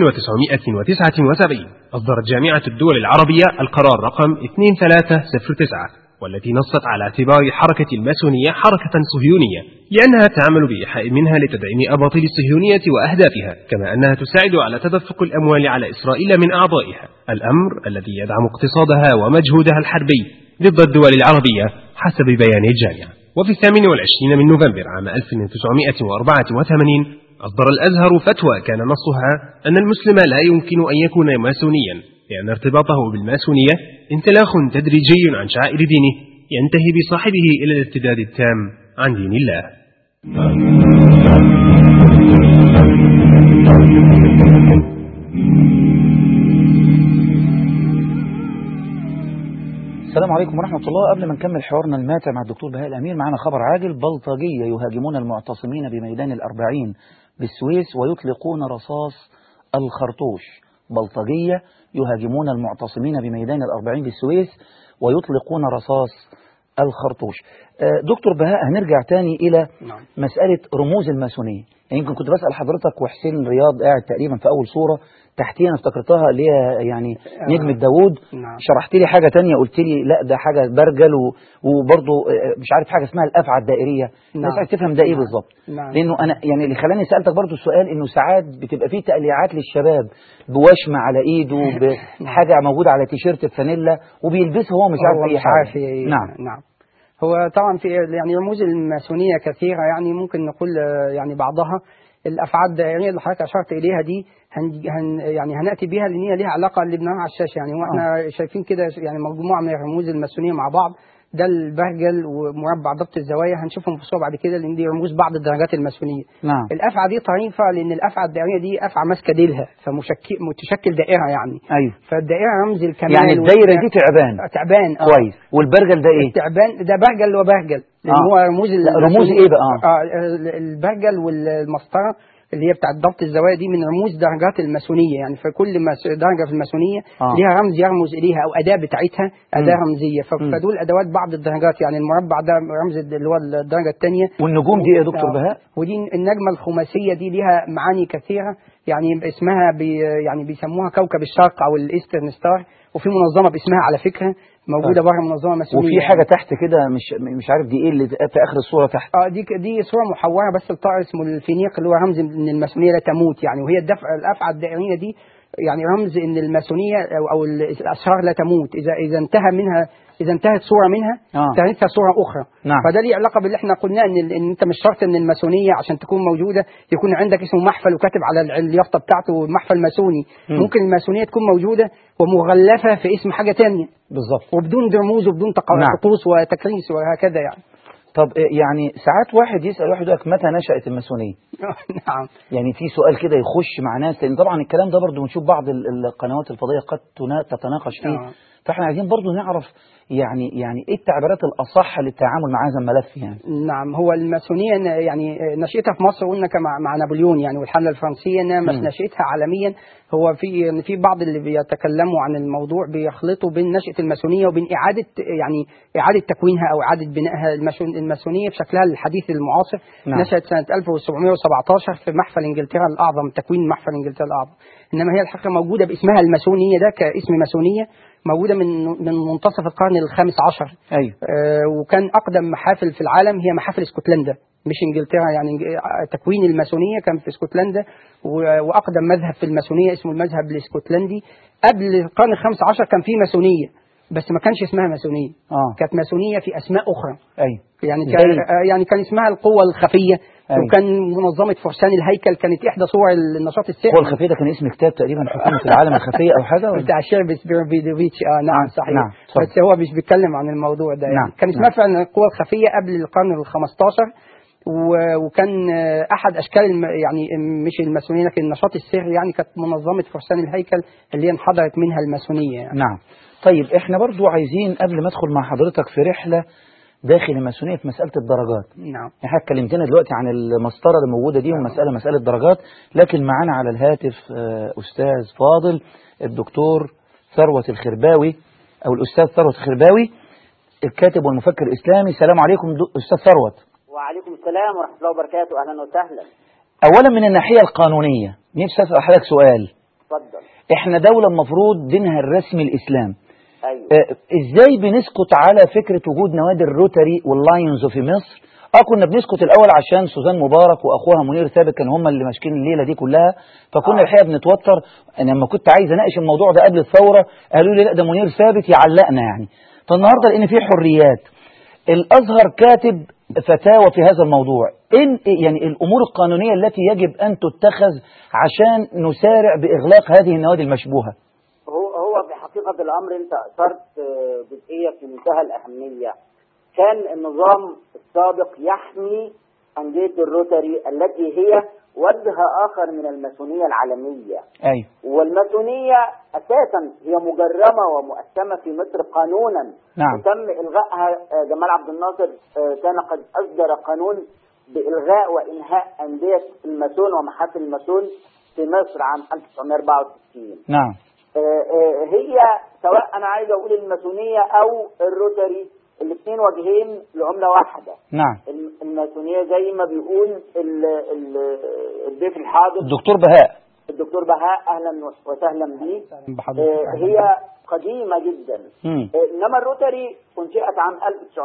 1979 أصدرت جامعة الدول العربية القرار رقم 2309 والتي نصت على اعتبار حركة الماسونية حركة صهيونية لأنها تعمل بإيحاء منها لتدعيم أباطيل الصهيونية وأهدافها كما أنها تساعد على تدفق الأموال على إسرائيل من أعضائها الأمر الذي يدعم اقتصادها ومجهودها الحربي ضد الدول العربية حسب بيان الجامعة وفي الثامن والعشرين من نوفمبر عام 1984 أصدر الأزهر فتوى كان نصها أن المسلم لا يمكن أن يكون ماسونيا لأن ارتباطه بالماسونية انتلاخ تدريجي عن شعائر دينه ينتهي بصاحبه إلى الارتداد التام عن دين الله السلام عليكم ورحمة الله قبل ما نكمل حوارنا الماتع مع الدكتور بهاء الأمير معنا خبر عاجل بلطجية يهاجمون المعتصمين بميدان الأربعين بالسويس ويطلقون رصاص الخرطوش بلطجية يهاجمون المعتصمين بميدان الأربعين بالسويس ويطلقون رصاص الخرطوش آه، دكتور بهاء هنرجع تاني إلى نعم. مسألة رموز الماسونية يعني يمكن كنت بسأل حضرتك وحسين رياض قاعد تقريبا في أول صورة تحتيها أنا افتكرتها اللي هي يعني نجمة داوود نعم. شرحت لي حاجة تانية قلت لي لا ده حاجة برجل و- وبرضه آه، مش عارف حاجة اسمها الأفعى الدائرية الناس نعم. عايز تفهم ده إيه نعم. بالظبط نعم. لأنه أنا يعني اللي خلاني سألتك برضه السؤال إنه ساعات بتبقى فيه تقليعات للشباب بوشمة على إيده بحاجة موجودة على تيشيرت الفانيلا وبيلبسها وهو مش عارف هو أي مش حاجة عارف إيه. نعم نعم هو طبعا في يعني رموز الماسونية كثيرة يعني ممكن نقول آه، يعني بعضها الأفعال الدائرية اللي حضرتك أشرت إليها دي هن هن يعني هنأتي بها لأن هي ليها علاقة اللي بنراها على الشاشة يعني وإحنا شايفين كده يعني مجموعة من الرموز الماسونية مع بعض ده البرجل ومربع ضبط الزوايا هنشوفهم في الصورة بعد كده لأن دي رموز بعض الدرجات الماسونية نعم الأفعى دي طريفة لأن الأفعى الدائرية دي أفعى ماسكة ديلها فمشكل متشكل دائرة يعني أيوه فالدائرة رمز الكمال يعني الدايرة دي تعبان تعبان آه. كويس والبرجل ده إيه؟ التعبان ده برجل وبرجل لان آه. هو رموز لا، رموز إيه بقى؟ اه ال- البرجل والمسطره اللي هي بتاعت ضبط الزوايا دي من رموز درجات الماسونيه يعني فكل مس- درجه في الماسونيه آه. ليها رمز يرمز اليها او اداه بتاعتها اداه مم. رمزيه ف- مم. فدول ادوات بعض الدرجات يعني المربع ده رمز اللي هو الدرجه الثانيه والنجوم دي إيه يا دكتور آه. بهاء؟ ودي النجمة الخماسية دي ليها معاني كثيرة يعني اسمها بي يعني بيسموها كوكب الشرق أو الإيسترن ستار وفي منظمة باسمها على فكرة موجودة بره منظمة ماسونية وفي حاجة تحت كده مش مش عارف دي إيه اللي في آخر الصورة تحت اه دي دي صورة محورة بس لطائر اسمه الفينيق اللي هو رمز ان الماسونية لا تموت يعني وهي الدفع الافعى الدائرية دي يعني رمز ان الماسونية او, أو الاسرار لا تموت اذا اذا انتهى منها اذا انتهت صورة منها آه. تنتهي صورة اخرى نعم. فده ليه علاقة باللي احنا قلناه ان, ال- ان انت مش شرط ان الماسونية عشان تكون موجودة يكون عندك اسمه محفل وكاتب على الع- اليافطة بتاعته محفل ماسوني مم. ممكن الماسونية تكون موجودة ومغلفة في اسم حاجة تانية بالظبط وبدون رموز وبدون تق- نعم. طقوس وتكريس وهكذا يعني طب إيه يعني ساعات واحد يسأل واحد يقول لك متى نشأت الماسونية؟ نعم يعني في سؤال كده يخش مع ناس لان طبعا الكلام ده برضو بنشوف بعض ال- القنوات الفضائيه قد تنا- تتناقش فيه آه. فاحنا عايزين برضو نعرف يعني يعني ايه التعبيرات الاصح للتعامل مع هذا الملف يعني نعم هو الماسونية ن- يعني نشأتها في مصر قلنا كمع مع نابليون يعني والحملة الفرنسية انها مش مم. نشأتها عالميا هو في في بعض اللي بيتكلموا عن الموضوع بيخلطوا بين نشأة الماسونية وبين إعادة يعني إعادة تكوينها أو إعادة بنائها الماسون- الماسونية بشكلها الحديث المعاصر نعم. نشأت سنة 1717 في محفل إنجلترا الأعظم تكوين محفل إنجلترا الأعظم إنما هي الحقيقة موجودة باسمها الماسونية ده كاسم ماسونية موجودة من من منتصف القرن الخامس عشر ايوه آه، وكان اقدم محافل في العالم هي محافل اسكتلندا مش انجلترا يعني إنج- تكوين الماسونيه كان في اسكتلندا و- واقدم مذهب في الماسونيه اسمه المذهب الاسكتلندي قبل القرن الخامس عشر كان في ماسونيه بس ما كانش اسمها ماسونيه اه كانت ماسونيه في اسماء اخرى ايوه يعني زي؟ كان آه، يعني كان اسمها القوه الخفيه أيوة. وكان منظمه فرسان الهيكل كانت احدى صور النشاط هو السحري الخفيه ده كان اسم كتاب تقريبا حكومه العالم الخفيه او حاجه ولا؟ بتاع شيربس بيروفيتش اه نعم نعم، صحيح نعم، اتفضل. بس هو مش بيتكلم عن الموضوع ده يعني نعم، كان اسمها نعم. فعلا القوى الخفيه قبل القرن ال 15 و- وكان آه، احد اشكال الم... يعني مش الماسونيه لكن النشاط السري يعني كانت منظمه فرسان الهيكل اللي هي انحدرت منها الماسونيه يعني. نعم طيب احنا برضو عايزين قبل ما ادخل مع حضرتك في رحله داخل الماسونيه في مساله الدرجات نعم احنا اتكلمتنا دلوقتي عن المسطره اللي موجوده دي ومساله مساله درجات لكن معانا على الهاتف آه، استاذ فاضل الدكتور ثروت الخرباوي او الاستاذ ثروت الخرباوي الكاتب والمفكر الاسلامي السلام عليكم دو- استاذ ثروت وعليكم السلام ورحمة الله وبركاته أهلا وسهلا اولا من الناحيه القانونيه نفسي اسال حضرتك سؤال اتفضل احنا دوله المفروض دينها الرسمي الاسلام أيوه آه، ازاي بنسكت على فكره وجود نوادي الروتري واللايونز في مصر اه كنا بنسكت الاول عشان سوزان مبارك واخوها منير ثابت كانوا هم اللي ماسكين الليله دي كلها فكنا آه. الحقيقه بنتوتر انا لما كنت عايز اناقش الموضوع ده قبل الثوره قالوا لي لا ده منير ثابت يعلقنا يعني فالنهارده لان في حريات الازهر كاتب فتاوى في هذا الموضوع ان يعني الامور القانونيه التي يجب ان تتخذ عشان نسارع باغلاق هذه النوادي المشبوهه هو هو في حقيقة الأمر أنت أثرت آه، جزئية في منتهى الأهمية كان النظام السابق يحمي أندية الروتري التي هي وجه آخر من الماسونية العالمية ايوه والماسونية أساسا هي مجرمة ومؤسسمة في مصر قانونا نعم. وتم إلغائها آه، جمال عبد الناصر آه، كان قد أصدر قانون بإلغاء وإنهاء أندية الماسون ومحافل الماسون في مصر عام 1964 نعم آه، آه، هي سواء أنا عايز أقول الماسونية أو الروتري الاثنين وجهين لعملة واحدة نعم الم- الماسونية زي ما بيقول ال- ال- الضيف الحاضر الدكتور بهاء الدكتور بهاء أهلا وسهلا بيه بحضرتك. آه، هي قديمة جدا مم. آه، إنما الروتري انشئت عام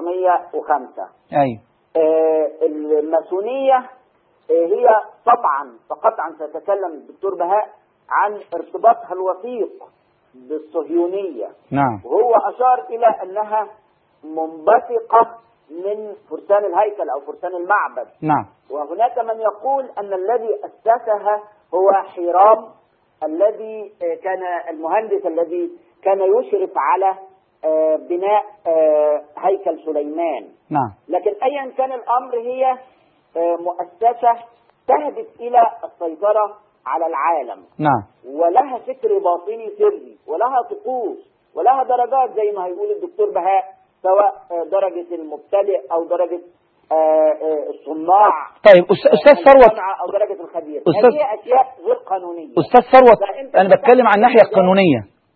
1905 ايوه آه، الماسونية آه، هي طبعا فقطعا سيتكلم الدكتور بهاء عن ارتباطها الوثيق بالصهيونية نعم وهو أشار إلى أنها منبثقة من فرسان الهيكل أو فرسان المعبد نعم وهناك من يقول أن الذي أسسها هو حيرام الذي آه، كان المهندس الذي كان يشرف على آه، بناء آه، هيكل سليمان نعم لكن أيا كان الأمر هي آه، مؤسسة تهدف إلى السيطرة على العالم نعم ولها فكر باطني سري ولها طقوس ولها درجات زي ما هيقول الدكتور بهاء سواء آه، درجة المبتدئ أو درجة آه، آه، الصناع طيب أست- استاذ ثروت المصنع أو درجة الخبير أستاذ- هذه أشياء غير قانونية استاذ ثروت لا، أنت انا بتكلم عن الناحيه القانونيه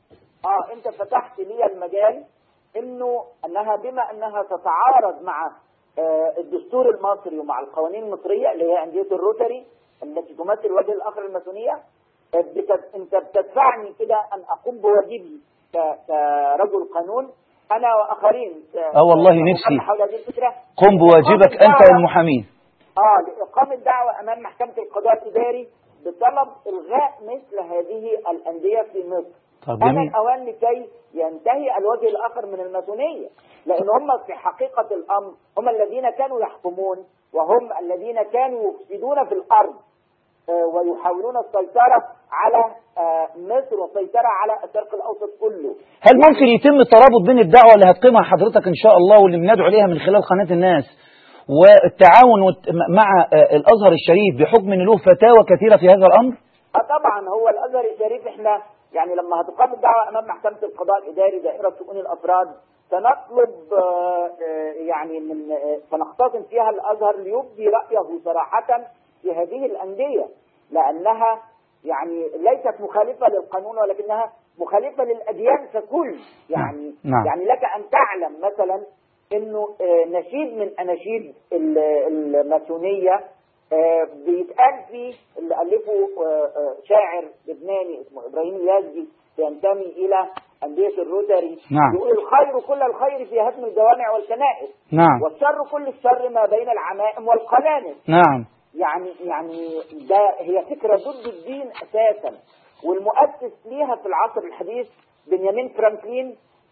اه انت فتحت لي المجال انه انها بما انها تتعارض مع آه، الدستور المصري ومع القوانين المصريه اللي هي انديه الروتري التي تمثل وجه الاخر الماسونيه آه، بت- انت بتدفعني كده ان اقوم بواجبي ك- كرجل قانون انا واخرين ك- اه والله ك- نفسي. حول هذه الفكره قم بواجبك إقامة انت دعوة- والمحامين اه لإقامة دعوة أمام محكمة القضاء الإداري بطلب إلغاء مثل هذه الأندية في مصر. طب أنا جميل. الأوان لكي ينتهي الوجه الآخر من الماسونية، لأن هم في حقيقة الأمر هم الذين كانوا يحكمون وهم الذين كانوا يفسدون في الأرض آه، ويحاولون السيطرة على آه، مصر والسيطرة على الشرق الأوسط كله. هل ممكن يتم الترابط بين الدعوه اللي هتقيمها حضرتك ان شاء الله واللي بندعو عليها من خلال قناه الناس والتعاون والت- مع آه، الازهر الشريف بحكم ان له فتاوى كثيره في هذا الامر اه طبعا هو الازهر الشريف احنا يعني لما هتقام الدعوه امام محكمه القضاء الاداري دائره شؤون الافراد سنطلب آه، آه، يعني من آه، سنختصم فيها الازهر ليبدي رايه صراحه في هذه الانديه لانها يعني ليست مخالفه للقانون ولكنها مخالفه للاديان ككل يعني نعم. يعني لك ان تعلم مثلا انه آه، نشيد من اناشيد ال- الماسونيه آه، بيتقال فيه اللي ألفه آه، آه، شاعر لبناني اسمه إبراهيم اليازجي ينتمي إلى أندية الروتري نعم. يقول الخير كل الخير في هدم الجوامع والكنائس نعم والشر كل الشر ما بين العمائم والقلانس نعم يعني يعني ده هي فكرة ضد الدين أساسا والمؤسس ليها في العصر الحديث بنيامين فرانكلين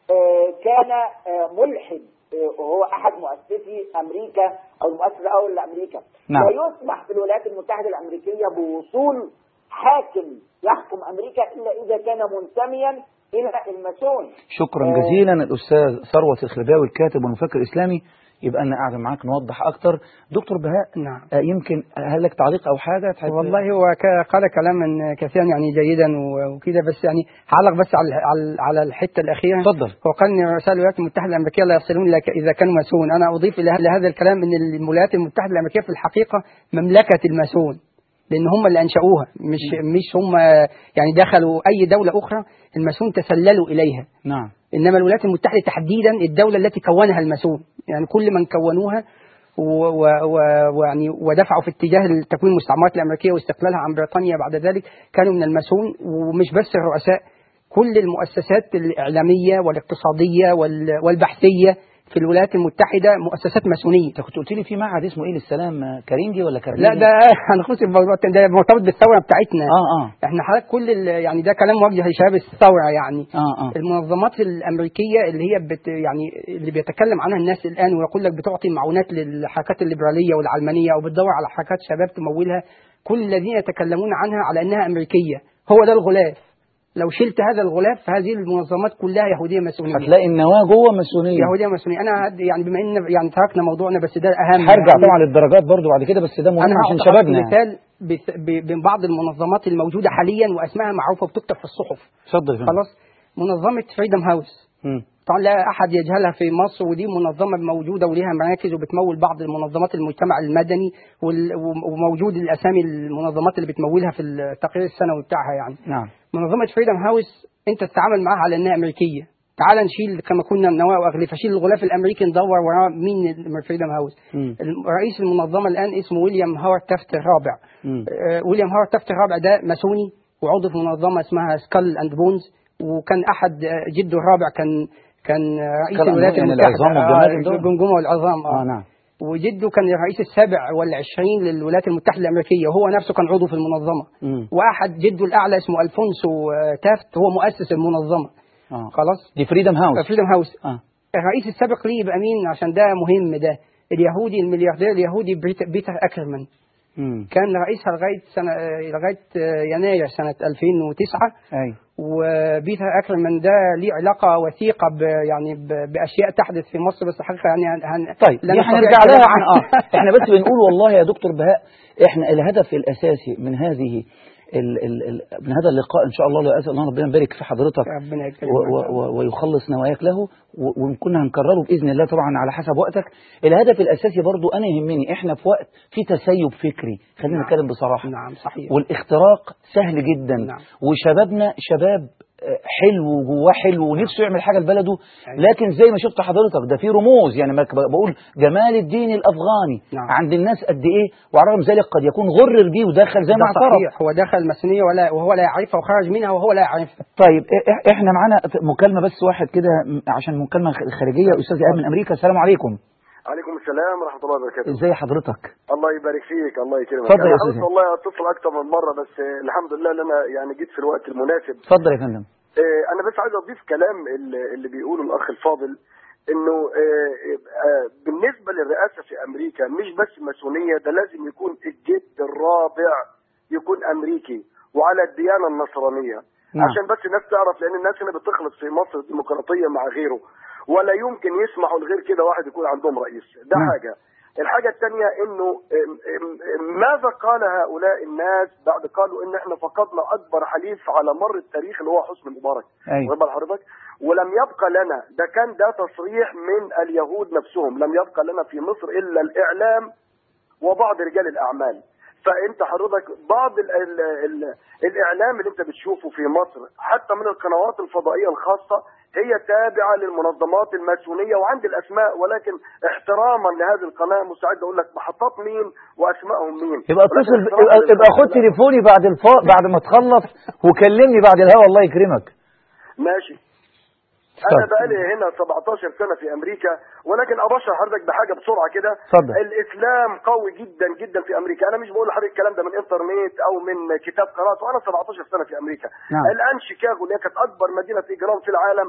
آه، كان آه، ملحد آه، وهو احد مؤسسي امريكا او المؤسس الاول لامريكا نعم. لا يسمح في الولايات المتحده الامريكيه بوصول حاكم يحكم امريكا الا اذا كان منتميا الى الماسون شكرا آه. جزيلا الأستاذ ثروت الخرباوي الكاتب والمفكر الإسلامي يبقى أنا قاعد معاك نوضح أكتر دكتور بهاء نعم آه، يمكن هل لك تعليق أو حاجة تحب والله هو ك- قال كلاما كثيرا يعني جيدا و- وكده بس يعني هعلق بس على على- على الحته الاخيره اتفضل هو قال ان رؤساء الولايات المتحده الامريكيه لا يصلون الا ك- اذا كانوا ماسون انا اضيف الى لهذا الكلام ان الولايات المتحده الامريكيه في الحقيقه مملكه الماسون لان هم اللي انشأوها مش مش هم يعني دخلوا اي دوله اخرى الماسون تسللوا اليها نعم انما الولايات المتحده تحديدا الدوله التي كونها الماسون يعني كل من كونوها و- و- و- ويعني ودفعوا في اتجاه تكوين المستعمرات الامريكيه واستقلالها عن بريطانيا بعد ذلك كانوا من الماسون ومش بس الرؤساء كل المؤسسات الاعلاميه والاقتصاديه وال- والبحثيه في الولايات المتحده مؤسسات ماسونيه انت كنت قلت لي في معهد اسمه ايه للسلام آه، كارينجي ولا كارنيجي لا ده هنخش في الموضوع التاني، ده مرتبط بالثوره بتاعتنا اه اه احنا حضرتك كل ال- يعني ده كلام موجه لشباب الثوره يعني اه اه المنظمات الامريكيه اللي هي بت يعني اللي بيتكلم عنها الناس الان ويقول لك بتعطي معونات للحركات الليبراليه والعلمانيه او بتدور على حركات شباب تمولها كل الذين يتكلمون عنها على انها امريكيه هو ده الغلاف لو شلت هذا الغلاف فهذه المنظمات كلها يهوديه ماسونيه هتلاقي النواه جوه ماسونيه يهوديه ماسونيه انا هد- يعني بما ان يعني تركنا موضوعنا بس ده اهم هرجع يعني طبعا للدرجات برضو بعد كده بس ده مهم انا عشان هعطي شبابنا يعني. مثال بث- ب- ببعض المنظمات الموجوده حاليا واسمائها معروفه وبتكتب في الصحف اتفضل يا فندم. خلاص منظمه فريدم هاوس مم. طبعا لا احد يجهلها في مصر ودي منظمه موجوده وليها مراكز وبتمول بعض المنظمات المجتمع المدني وال- وموجود الاسامي المنظمات اللي بتمولها في التقرير السنوي بتاعها يعني نعم منظمه فريدم هاوس انت تتعامل معاها على انها امريكيه تعال نشيل كما كنا النواه واغلفه شيل الغلاف الامريكي ندور وراه مين فريدم هاوس مم. رئيس المنظمه الان اسمه ويليام هاورد تافت الرابع مم. آه، ويليام هاورد تافت الرابع ده ماسوني وعضو في منظمه اسمها سكال اند بونز وكان احد آه، جده الرابع كان كان آه، رئيس Skull and الولايات Bones يعني المتحده العظام آه، والجماجم دول؟ الجمجمه والعظام اه اه نعم وجده كان الرئيس السابع والعشرين للولايات المتحده الامريكيه وهو نفسه كان عضو في المنظمه مم. واحد جده الاعلى اسمه الفونسو آه، تافت هو مؤسس المنظمه اه خلاص دي فريدم هاوس فريدم هاوس اه الرئيس السابق ليه يبقى مين عشان ده مهم ده اليهودي الملياردير اليهودي بريت- بيتر اكرمان مم. كان رئيسها لغايه سنه آه، لغايه آه، يناير سنه 2009 ايوه وبيتر اكرمان ده ليه علاقه وثيقه ب يعني ب باشياء تحدث في مصر بس الحقيقه يعني هن هن طيب لا دي نستطيع هنرجع الكلام لها عنها. اه احنا بس بنقول والله يا دكتور بهاء احنا الهدف الاساسي من هذه ال ال ال من هذا اللقاء ان شاء الله لا اسال الله ربنا يبارك في حضرتك ربنا يكرمك و- و- و- ويخلص نواياك له و- وكنا هنكرره باذن الله طبعا على حسب وقتك الهدف الاساسي برضو انا يهمني احنا في وقت في تسيب فكري خلينا نعم. نتكلم بصراحه نعم صحيح والاختراق سهل جدا نعم. وشبابنا شباب آه، حلو وجواه حلو ونفسه يعمل حاجه لبلده أيوة. لكن زي ما شفت حضرتك ده في رموز يعني ما ك- بقول جمال الدين الافغاني نعم. عند الناس قد ايه وعلى الرغم من ذلك قد يكون غرر بيه ودخل زي ما ده اعترف صحيح هو دخل الماسونيه ولا وهو لا يعرفها وخرج منها وهو لا يعرفها طيب إ- إ- احنا معانا مكالمه بس واحد كده م- عشان مكالمه خ- خارجيه استاذ ايهاب من امريكا السلام عليكم عليكم السلام ورحمة الله وبركاته ازاي حضرتك الله يبارك فيك الله يكرمك اتفضل يا أنا أستاذ. حاولت والله اتصل أكثر من مرة بس آه، الحمد لله إن أنا يعني جيت في الوقت المناسب اتفضل يا فندم آه، أنا بس عايز أضيف كلام ال- اللي بيقوله الأخ الفاضل إنه آه، آه، بالنسبة للرئاسة في أمريكا مش بس ماسونية ده لازم يكون الجد الرابع يكون أمريكي وعلى الديانة النصرانية نعم. عشان بس الناس تعرف لأن الناس هنا بتخلط في مصر الديمقراطية مع غيره ولا يمكن يسمحوا لغير كده واحد يكون عندهم رئيس ده نعم. حاجة الحاجة الثانية انه ام- ام- ام- ماذا قال هؤلاء الناس بعد قالوا ان احنا فقدنا اكبر حليف على مر التاريخ اللي هو حسني مبارك ايوه واخد بال حضرتك ولم يبقى لنا ده كان ده تصريح من اليهود نفسهم لم يبقى لنا في مصر الا الاعلام وبعض رجال الاعمال فانت حضرتك بعض ال ال ال الاعلام اللي انت بتشوفه في مصر حتى من القنوات الفضائيه الخاصه هي تابعه للمنظمات الماسونيه وعندي الاسماء ولكن احتراما لهذه القناه مستعد اقول لك محطات مين واسمائهم مين يبقى ولكن اتصل احتراما يبقى, يبقى خد للقناة. تليفوني بعد الفا بعد ما تخلص وكلمني بعد الهوا الله يكرمك ماشي اتفضل. انا بقالي هنا 17 سنه في امريكا ولكن ابشر حضرتك بحاجه بسرعه كده اتفضل. الاسلام قوي جدا جدا في امريكا انا مش بقول لحضرتك الكلام ده من انترنت او من كتاب قراته انا 17 سنه في امريكا نعم. الان شيكاغو اللي هي كانت اكبر مدينه اجرام في العالم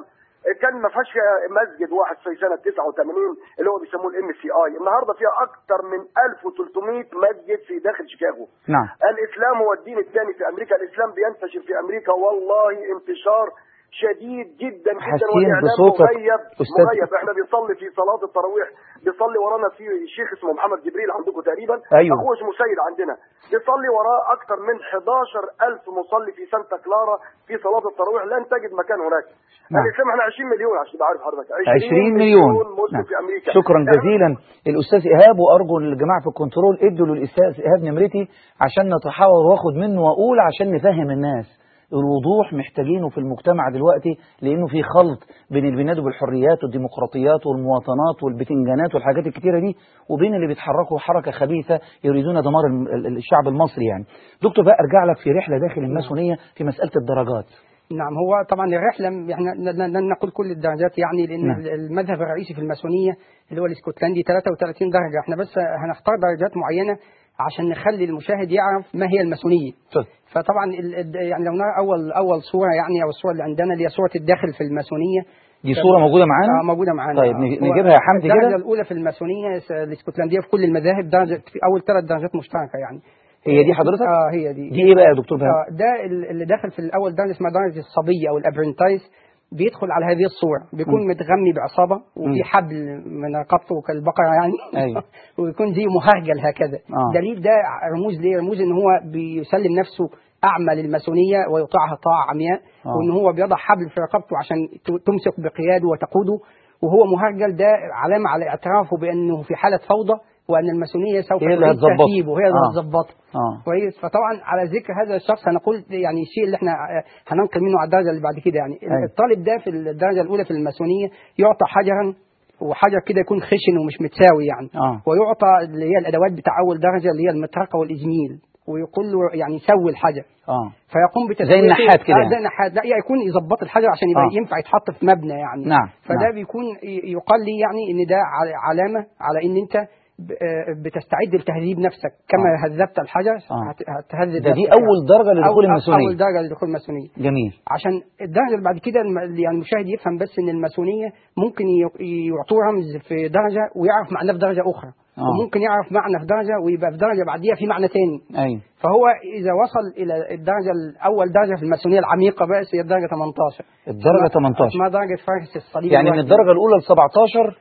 كان ما فيهاش فيها مسجد واحد في سنه 89 اللي هو بيسموه الام سي اي النهارده فيها اكثر من 1300 مسجد في داخل شيكاغو نعم الاسلام هو الدين الثاني في امريكا الاسلام بينتشر في امريكا والله انتشار شديد جدا جدا حسين والاعلام بصوتك مغيب أستاذ. مغيب احنا بنصلي في صلاه التراويح بيصلي ورانا في شيخ اسمه محمد جبريل عندكم تقريبا أيوه. اخوه اسمه سيد عندنا بيصلي وراه اكثر من 11000 مصلي في سانتا كلارا في صلاه التراويح لن تجد مكان هناك نعم. الاسلام احنا 20 مليون عشان تبقى عارف حضرتك 20 مليون مسلم نعم. في امريكا شكرا إحنا جزيلا الاستاذ ايهاب وارجو الجماعه في الكنترول ادوا للاستاذ ايهاب نمرتي عشان نتحاور واخد منه واقول عشان نفهم الناس الوضوح محتاجينه في المجتمع دلوقتي لانه في خلط بين اللي بينادوا بالحريات والديمقراطيات والمواطنات والبتنجانات والحاجات الكتيره دي وبين اللي بيتحركوا حركه خبيثه يريدون دمار الم- ال- الشعب المصري يعني دكتور بقى ارجع لك في رحله داخل الماسونيه في مساله الدرجات نعم هو طبعا الرحله يعني لن نقول كل الدرجات يعني لان نعم. المذهب الرئيسي في الماسونيه اللي هو الاسكتلندي 33 درجه احنا بس هنختار درجات معينه عشان نخلي المشاهد يعرف ما هي الماسونيه اتفضل. فطبعا ال- ال- يعني لو نرى اول اول صوره يعني او الصوره اللي عندنا اللي هي صوره الداخل في الماسونيه دي صوره موجوده معانا آه موجوده معانا طيب آه. نج- هو نجيبها يا حمدي الدرجه كده الاولى في الماسونيه س- الاسكتلنديه في كل المذاهب درجه في اول ثلاث درجات مشتركه يعني هي دي حضرتك اه هي دي دي ايه بقى يا دكتور بهاء آه، ده ال- اللي داخل في الاول درجه اسمها درجه الصبيه او الابرنتايز بيدخل على هذه الصوره بيكون مم. متغمي بعصابه مم. وفي حبل من رقبته كالبقره يعني أيوة. ويكون زي مهرجل هكذا آه. دليل ده رموز ليه رموز ان هو بيسلم نفسه اعمى للماسونيه ويطيعها طاعه عمياء آه. وان هو بيضع حبل في رقبته عشان ت- تمسك بقياده وتقوده وهو مهرجل ده علامه على اعترافه بانه في حاله فوضى وان الماسونيه سوف هي اللي تعيد هتظبطه. ترتيبه وهي اللي آه. هتظبطه اه كويس فطبعا على ذكر هذا الشخص هنقول يعني الشيء اللي احنا آه، هننقل منه على الدرجه اللي بعد كده يعني أيوة. الطالب ده في الدرجه الاولى في الماسونيه يعطى حجرا وحجر كده يكون خشن ومش متساوي يعني اه ويعطى اللي هي الادوات بتاع اول درجه اللي هي المطرقه والازميل ويقول له يعني سوي الحجر اه فيقوم بتسويته زي النحات كده آه يعني. زي النحات لا يكون يظبط الحجر عشان يبقى آه. ينفع يتحط في مبنى يعني نعم، فده نعم. بيكون ي- يقال لي يعني ان ده ع- علامه على ان انت ب- آه بتستعد لتهذيب نفسك كما آه. هذبت الحجر آه. هت- هتهذب ده دي نفسك اول درجه يعني. لدخول أول- الماسونيه اول درجه لدخول الماسونيه جميل عشان الدرجه اللي بعد كده الم- يعني المشاهد يفهم بس ان الماسونيه ممكن ي- يعطوه رمز في درجه ويعرف معناه في درجه اخرى آه. وممكن يعرف معنى في درجه ويبقى في درجه بعديها في معنى تاني ايوه فهو اذا وصل الى الدرجه الاول درجه في الماسونيه العميقه بقى هي الدرجه 18 الدرجه 18 اسمها درجه فارس الصليب يعني من الواحد. الدرجه الاولى ل 17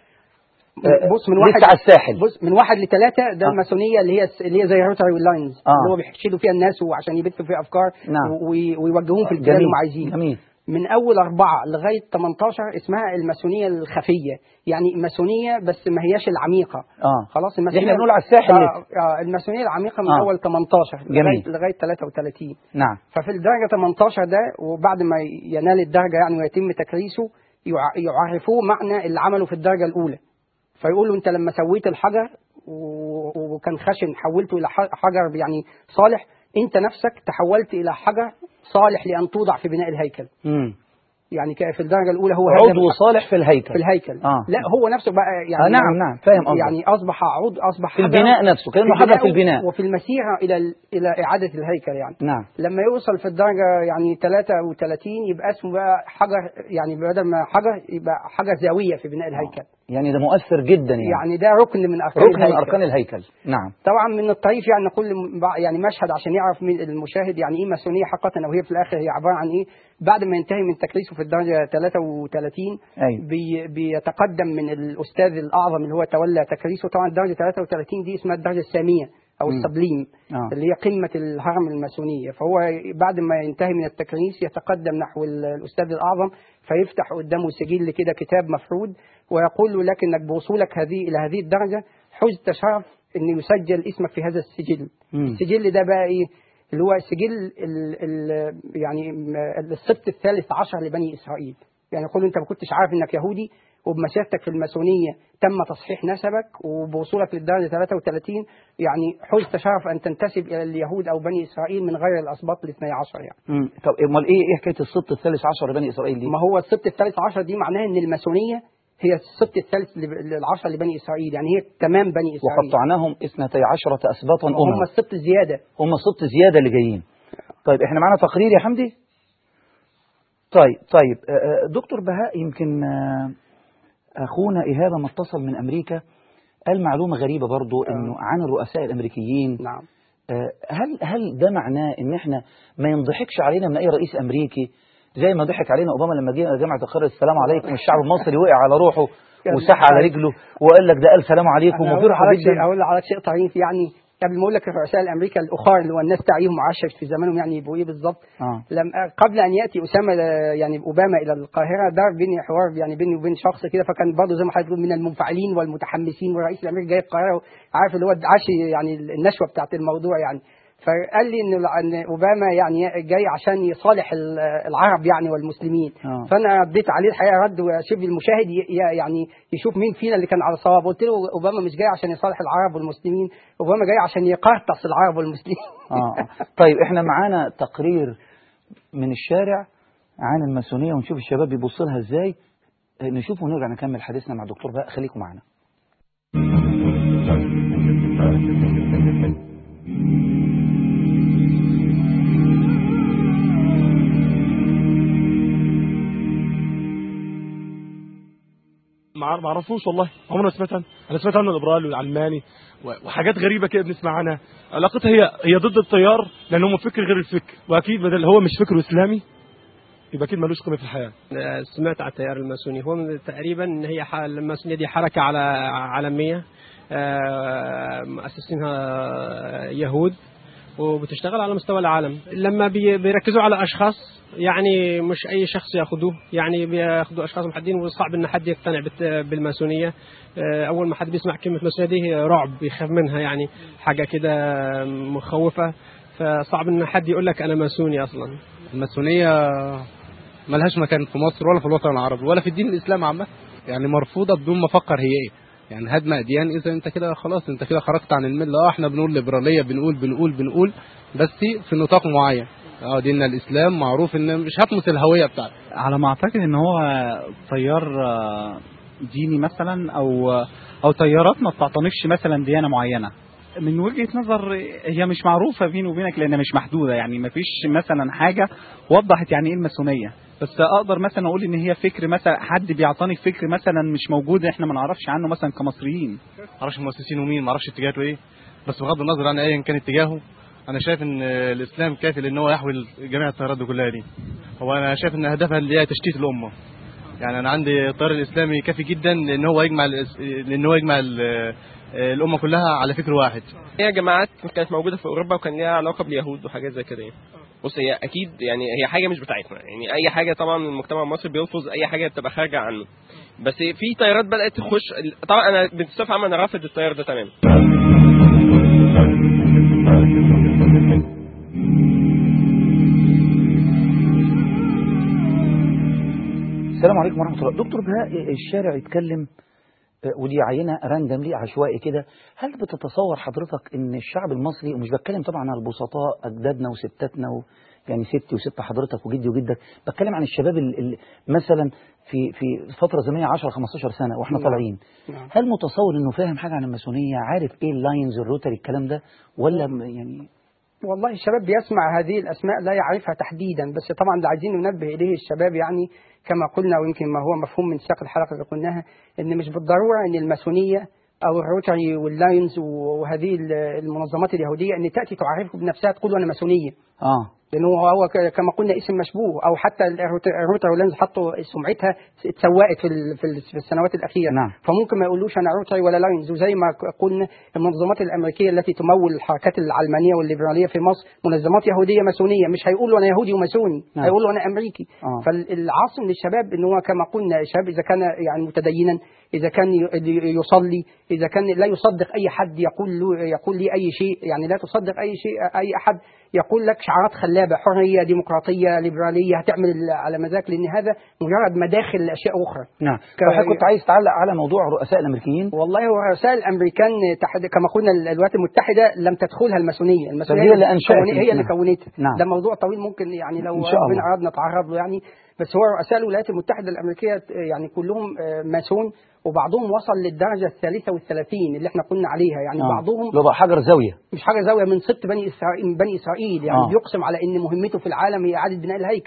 بص من واحد لسه على الساحل بص من واحد لثلاثه ده آه. الماسونيه اللي هي اللي هي زي روتاري لاينز آه. اللي هو بيحشدوا فيها الناس وعشان يبثوا فيها افكار نعم. وي- ويوجهوهم في الاتجاه اللي هم عايزينه جميل من اول أربعة لغاية 18 اسمها الماسونية الخفية يعني ماسونية بس ما هياش العميقة اه خلاص دي الماسونية احنا بنقول على الساحل آه لسه آه الماسونية العميقة من آه. أول 18 جميل. لغاية, لغاية 33 نعم ففي الدرجة 18 ده وبعد ما ينال الدرجة يعني ويتم تكريسه يع- يعرفوه معنى اللي عمله في الدرجة الأولى فيقولوا أنت لما سويت الحجر و- وكان خشن حولته إلى ح- حجر يعني صالح أنت نفسك تحولت إلى حجر صالح لأن توضع في بناء الهيكل امم يعني ك- في الدرجة الأولى هو هدم عضو صالح في الهيكل في الهيكل آه. لا هو نفسه بقى يعني آه نعم نعم فاهم قصدك يعني أصبح عضو أصبح في حجر البناء نفسه كانه حجر في البناء وفي المسيرة إلى ال- إلى إعادة الهيكل يعني نعم لما يوصل في الدرجة يعني 33 يبقى اسمه بقى حجر يعني بدل ما حجر يبقى حجر زاوية في بناء الهيكل يعني ده مؤثر جدا يعني, يعني ده ركن من أركان ركن من الهيكل. اركان الهيكل نعم طبعا من الطريف يعني نقول لم- يعني مشهد عشان يعرف من المشاهد يعني ايه ماسونيه حقا وهي في الاخر هي عباره عن ايه بعد ما ينتهي من تكريسه في الدرجه 33 ايوه بي بيتقدم من الاستاذ الاعظم اللي هو تولى تكريسه طبعا الدرجه 33 دي اسمها الدرجه الساميه او مم. السبليم اه اللي هي قمه الهرم الماسونيه فهو بعد ما ينتهي من التكريس يتقدم نحو ال- الاستاذ الاعظم فيفتح قدامه سجل كده كتاب مفرود ويقول له لك انك بوصولك هذه الى هذه الدرجه حزت شرف ان يسجل اسمك في هذا السجل مم. السجل ده بقى ايه اللي هو سجل ال ال يعني م- السبت الثالث عشر لبني اسرائيل يعني يقول انت ما كنتش عارف انك يهودي وبمسيرتك في الماسونيه تم تصحيح نسبك وبوصولك للدرجه 33 يعني حزت شرف ان تنتسب الى اليهود او بني اسرائيل من غير الاسباط الاثني عشر يعني مم. طب امال ايه ايه حكايه السبط الثالث عشر لبني اسرائيل دي ما هو السبت الثالث عشر دي معناها ان الماسونيه هي السبت الثالث لب- العشر لبني اسرائيل يعني هي تمام بني اسرائيل وقطعناهم اثنتي عشرة اسباطا هم امما السبت الزياده هم السبط زياده اللي جايين طيب احنا معانا تقرير يا حمدي طيب طيب آه، آه، دكتور بهاء يمكن آه، اخونا ايهاب ما اتصل من امريكا قال معلومه غريبه برضو انه عن الرؤساء الامريكيين نعم آه، هل هل ده معناه ان احنا ما ينضحكش علينا من اي رئيس امريكي زي ما ضحك علينا اوباما لما جه جامعه القاهره السلام عليكم الشعب المصري وقع على روحه وسح على رجله وقال لك ده قال سلام عليكم أنا أقول وفرحوا لحضرتك شيء جدا اقول لحضرتك شيء طريف يعني قبل ما اقول لك الرؤساء الامريكا الاخر اللي هو الناس تعيهم معشش في زمانهم يعني يبقوا ايه بالظبط اه لم قبل ان ياتي اسامه آه، يعني اوباما الى القاهره دار بيني حوار يعني بيني وبين شخص كده فكان برضه زي ما حضرتك بتقول من المنفعلين والمتحمسين والرئيس الامريكي جاي القاهره عارف اللي هو عاش يعني النشوه بتاعت الموضوع يعني فقال لي ان ان اوباما يعني جاي عشان يصالح ال- العرب يعني والمسلمين آه. فانا رديت عليه الحقيقه رد وشبه المشاهد ي- ي- يعني يشوف مين فينا اللي كان على صواب قلت له اوباما مش جاي عشان يصالح العرب والمسلمين اوباما جاي عشان يقرطس العرب والمسلمين اه آه. طيب احنا معانا تقرير من الشارع عن الماسونيه ونشوف الشباب بيبص لها ازاي آه، نشوف ونرجع نكمل حديثنا مع الدكتور بقى خليكم معانا ما ما اعرفوش والله عمرنا ما سمعت عنه انا سمعت عنه الابرالي والعلماني و- وحاجات غريبه كده بنسمع عنها علاقتها هي هي ضد التيار لان هم فكر غير الفكر واكيد بدل هو مش فكر اسلامي يبقى اكيد ملوش قيمه في الحياه سمعت عن التيار الماسوني هو من- تقريبا ان هي ح- الماسونيه دي حركه على عالميه آه، مؤسسينها يهود وبتشتغل على مستوى العالم لما بي- بيركزوا على اشخاص يعني مش اي شخص ياخذوه يعني بياخذوا اشخاص محددين وصعب ان حد يقتنع بت- بالماسونيه آه، اول ما حد بيسمع كلمه ماسونيه دي هي رعب بيخاف منها يعني حاجه كده مخوفه فصعب ان حد يقول لك انا ماسوني اصلا الماسونية ملهاش مكان في مصر ولا في الوطن العربي ولا في الدين الإسلام عامة يعني مرفوضة بدون ما أفكر هي إيه يعني هدم أديان إذا أنت كده خلاص أنت كده خرجت عن الملة أه إحنا بنقول ليبرالية بنقول بنقول بنقول بس في نطاق معين أه ديننا الإسلام معروف إن مش هتمس الهوية بتاعتك على ما اعتقد ان هو تيار آه، ديني مثلا او او تيارات ما بتعتنقش مثلا ديانه معينه من وجهه نظر هي مش معروفه بيني وبينك لان مش محدوده يعني ما فيش مثلا حاجه وضحت يعني ايه الماسونيه بس اقدر مثلا اقول ان هي فكر مثلا حد بيعتنق فكر مثلا مش موجود احنا ما نعرفش عنه مثلا كمصريين معرفش المؤسسين ومين معرفش اتجاهاته إيه بس بغض النظر عن أيا كان اتجاهه أنا شايف إن الإسلام كافي إن هو يحوي جميع التيارات دي كلها دي هو أنا شايف إن هدفها اللي هي تشتيت الأمة يعني أنا عندي التيار الإسلامي كافي جدا لأن هو يجمع الإس- لأن هو يجمع ال- الأمة كلها على فكر واحد هي جماعات كانت موجوده في اوروبا وكان ليها علاقه باليهود وحاجات زي كده يعني بص هي اكيد يعني هي حاجه مش بتاعتنا يعني اي حاجه طبعا المجتمع المصري بيلفظ اي حاجه بتبقى خارجه عنه بس في تيارات بدات تخش طبعا انا بصفه عامه انا رافض التيار ده تماما السلام عليكم ورحمة الله دكتور بهاء الشارع يتكلم آه، ودي عينة راندملي عشوائي كده هل بتتصور حضرتك ان الشعب المصري ومش بتكلم طبعا عن البسطاء اجدادنا وستاتنا و يعني ستي وست حضرتك وجدي وجدك بتكلم عن الشباب اللي مثلا في في فتره زمنيه 10 15 سنه واحنا نعم. طالعين نعم. هل متصور انه فاهم حاجه عن الماسونيه عارف ايه اللاينز الروتري الكلام ده ولا م- يعني والله الشباب بيسمع هذه الأسماء لا يعرفها تحديدا بس طبعا اللي عايزين ننبه إليه الشباب يعني كما قلنا ويمكن ما هو مفهوم من سياق الحلقة اللي قلناها إن مش بالضرورة إن الماسونية أو الروتري واللاينز وهذه المنظمات اليهودية إن تأتي تعرفه بنفسها تقول أنا ماسونية اه لأنه هو ك- كما قلنا اسم مشبوه أو حتى الروت- الروتر واللينز حطوا سمعتها اتسوقت في ال- في ال- في السنوات الأخيرة نعم. فممكن ما يقولوش أنا روتري ولا لاينز وزي ما ك- قلنا المنظمات الأمريكية التي تمول الحركات العلمانية والليبرالية في مصر منظمات يهودية ماسونية مش هيقولوا أنا يهودي وماسوني نعم. هيقولوا أنا أمريكي آه. فالعاصم للشباب ان هو كما قلنا الشباب اذا كان يعني متدينا اذا كان ي- يصلي اذا كان لا يصدق اي حد يقول له يقول لي اي شيء يعني لا تصدق اي شيء اي احد يقول لك شعارات خلابه حريه ديمقراطيه ليبراليه هتعمل على مذاك لان هذا مجرد مداخل لاشياء اخرى نعم ك- فحضرتك كنت عايز تعلق على موضوع الرؤساء الامريكيين والله هو رؤساء الامريكان تحت كما قلنا الولايات المتحده لم تدخلها الماسونيه الماسونيه طب هي اللي أنشأت كونت- هي اللي نعم. كونتها نعم. ده موضوع طويل ممكن يعني لو إن شاء الله. ربنا اراد نتعرض له يعني بس هو رؤساء الولايات المتحده الامريكيه يعني كلهم آه، ماسون وبعضهم وصل للدرجه الثالثه والثلاثين اللي احنا قلنا عليها يعني آه. بعضهم لو بقى حجر زاويه مش حاجه زاويه من ست بني اسرائيل من بني اسرائيل يعني آه. بيقسم على ان مهمته في العالم هي اعاده بناء الهيكل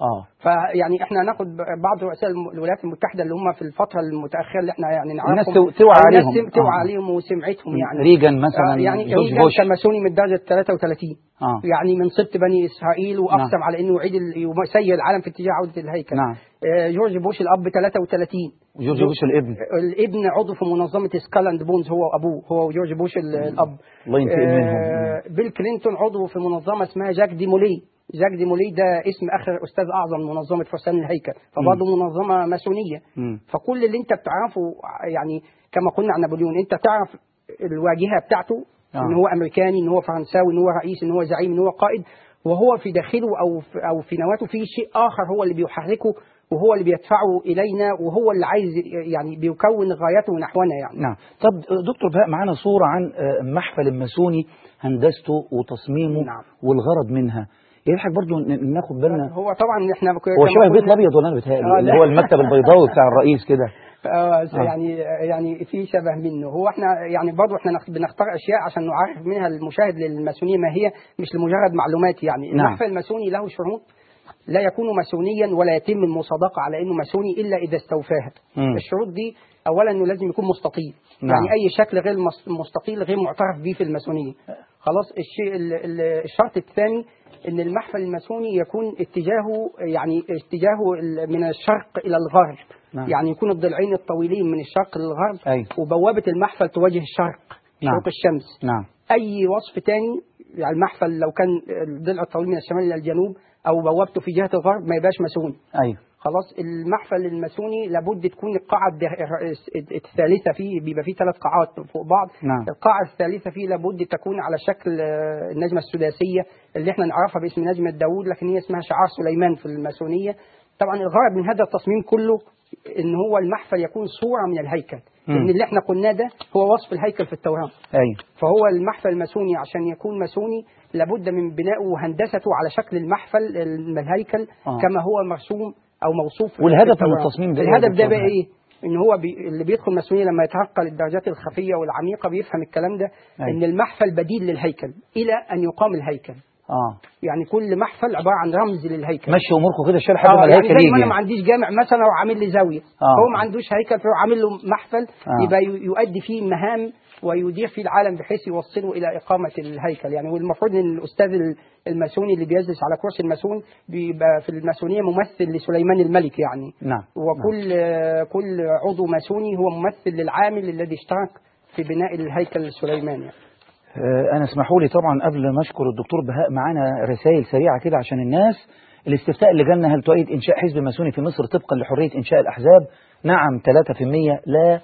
اه فيعني احنا هناخد بعض رؤساء الم- الولايات المتحده اللي هم في الفتره المتاخره اللي احنا يعني نعرفهم الناس تو- توعى أو عليهم. الناس توعى آه. عليهم وسمعتهم يعني ريجان مثلا آه، يعني جورج ريجان بوش كان ماسوني من درجه 33 اه يعني من سبط بني اسرائيل واقسم نعم. على انه يعيد ال- يسير العالم في اتجاه عوده الهيكل نعم آه، جورج بوش الاب 33 جورج بوش الابن الابن عضو في منظمه سكالاند بونز هو ابوه هو جورج بوش ال- الاب الله ينتقم منهم آه، بيل كلينتون عضو في منظمه اسمها جاك دي مولي جاك دي مولي ده اسم اخر استاذ اعظم منظمه فرسان الهيكل فبرضه منظمه ماسونيه مم. فكل اللي انت بتعرفه يعني كما قلنا عن نابليون انت تعرف الواجهه بتاعته آه. ان هو امريكاني ان هو فرنساوي ان هو رئيس ان هو زعيم ان هو قائد وهو في داخله او في او في نواته في شيء اخر هو اللي بيحركه وهو اللي بيدفعه الينا وهو اللي عايز يعني بيكون غايته نحونا يعني نعم طب دكتور بهاء معانا صورة عن آه، محفل الماسوني هندسته وتصميمه نعم. والغرض منها يلحق برضو ن- ناخد بالنا هو طبعا احنا بك- هو كما شبه البيت قلنا- الابيض ولا انا بتهيألي آه، اللي لا. هو المكتب البيضاوي بتاع الرئيس كده آه آه. يعني يعني في شبه منه هو احنا يعني برضه احنا نخ- بنختار اشياء عشان نعرف منها المشاهد للماسونيه ما هي مش لمجرد معلومات يعني نعم. المحفل الماسوني له شروط لا يكون ماسونيا ولا يتم المصادقه على انه ماسوني الا اذا استوفاها مم. الشروط دي اولا انه لازم يكون مستطيل نعم. يعني اي شكل غير مس- مستطيل غير معترف به في الماسونيه خلاص الشيء ال- ال- الشرط الثاني ان المحفل الماسوني يكون اتجاهه يعني اتجاهه ال- من الشرق الى الغرب نعم. يعني يكون الضلعين الطويلين من الشرق للغرب أي. وبوابه المحفل تواجه الشرق نعم. شروق الشمس نعم اي وصف تاني يعني المحفل لو كان الضلع الطويل من الشمال الى الجنوب او بوابته في جهه الغرب ما يبقاش ماسوني ايوه خلاص المحفل الماسوني لابد تكون القاعة الده- الثالثة فيه بيبقى فيه ثلاث قاعات فوق بعض نعم. القاعة الثالثة فيه لابد تكون على شكل آه، النجمة السداسية اللي احنا نعرفها باسم نجمة داوود لكن هي اسمها شعار سليمان في الماسونية طبعا الغرض من هذا التصميم كله ان هو المحفل يكون صورة من الهيكل مم. لان اللي احنا قلناه ده هو وصف الهيكل في التوراة ايوه فهو المحفل الماسوني عشان يكون ماسوني لابد من بنائه وهندسته على شكل المحفل ال- الهيكل آه. كما هو مرسوم او موصوف في والهدف من التوراة. التصميم ده إيه يا الهدف ده دكتور بقى بهاء؟ ايه ان هو بي اللي بيدخل ماسونيه لما يترقى للدرجات الخفيه والعميقه بيفهم الكلام ده أيوة. ان المحفل بديل للهيكل الى ان يقام الهيكل اه يعني كل محفل عباره عن رمز للهيكل مشي اموركم كده الشارع لحد ما آه يعني الهيكل زي ما انا يجي ما عنديش جامع مثلا وعامل لي زاويه آه. هو ما عندوش هيكل فهو عامل له محفل آه. يبقى ي- يؤدي فيه مهام ويدير فيه العالم بحيث يوصله الى اقامه الهيكل يعني والمفروض ان الاستاذ ال- الماسوني اللي بيجلس على كرسي الماسون بيبقى في الماسونيه ممثل لسليمان الملك يعني نعم وكل كل عضو ماسوني هو ممثل للعامل الذي اشترك في بناء الهيكل السليماني يعني. آه، انا اسمحوا لي طبعا قبل ما اشكر الدكتور بهاء معانا رسائل سريعه كده عشان الناس الاستفتاء اللي جالنا هل تؤيد انشاء حزب ماسوني في مصر طبقا لحريه انشاء الاحزاب نعم 3% لا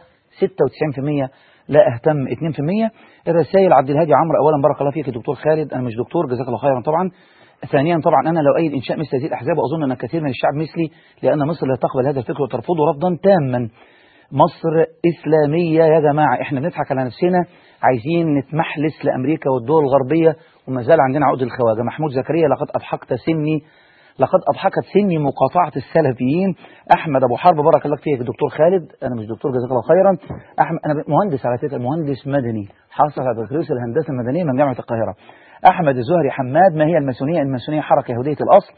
96% لا اهتم 2% الرسائل عبد الهادي عمرو اولا بارك الله فيك يا دكتور خالد انا مش دكتور جزاك الله خيرا طبعا ثانيا طبعا انا لو ايد انشاء مثل هذه الاحزاب واظن ان كثير من الشعب مثلي لان مصر لا تقبل هذا الفكر وترفضه رفضا تاما مصر إسلامية يا جماعة إحنا بنضحك على نفسنا عايزين نتمحلس لأمريكا والدول الغربية وما زال عندنا عقد الخواجة محمود زكريا لقد أضحكت سني لقد أضحكت سني مقاطعة السلفيين أحمد أبو حرب بارك الله فيك دكتور خالد أنا مش دكتور جزاك الله خيرا أحمد أنا مهندس على فكرة مهندس مدني حاصل على بكالوريوس الهندسة المدنية من جامعة القاهرة أحمد الزهري حماد ما هي الماسونية الماسونية حركة يهودية الأصل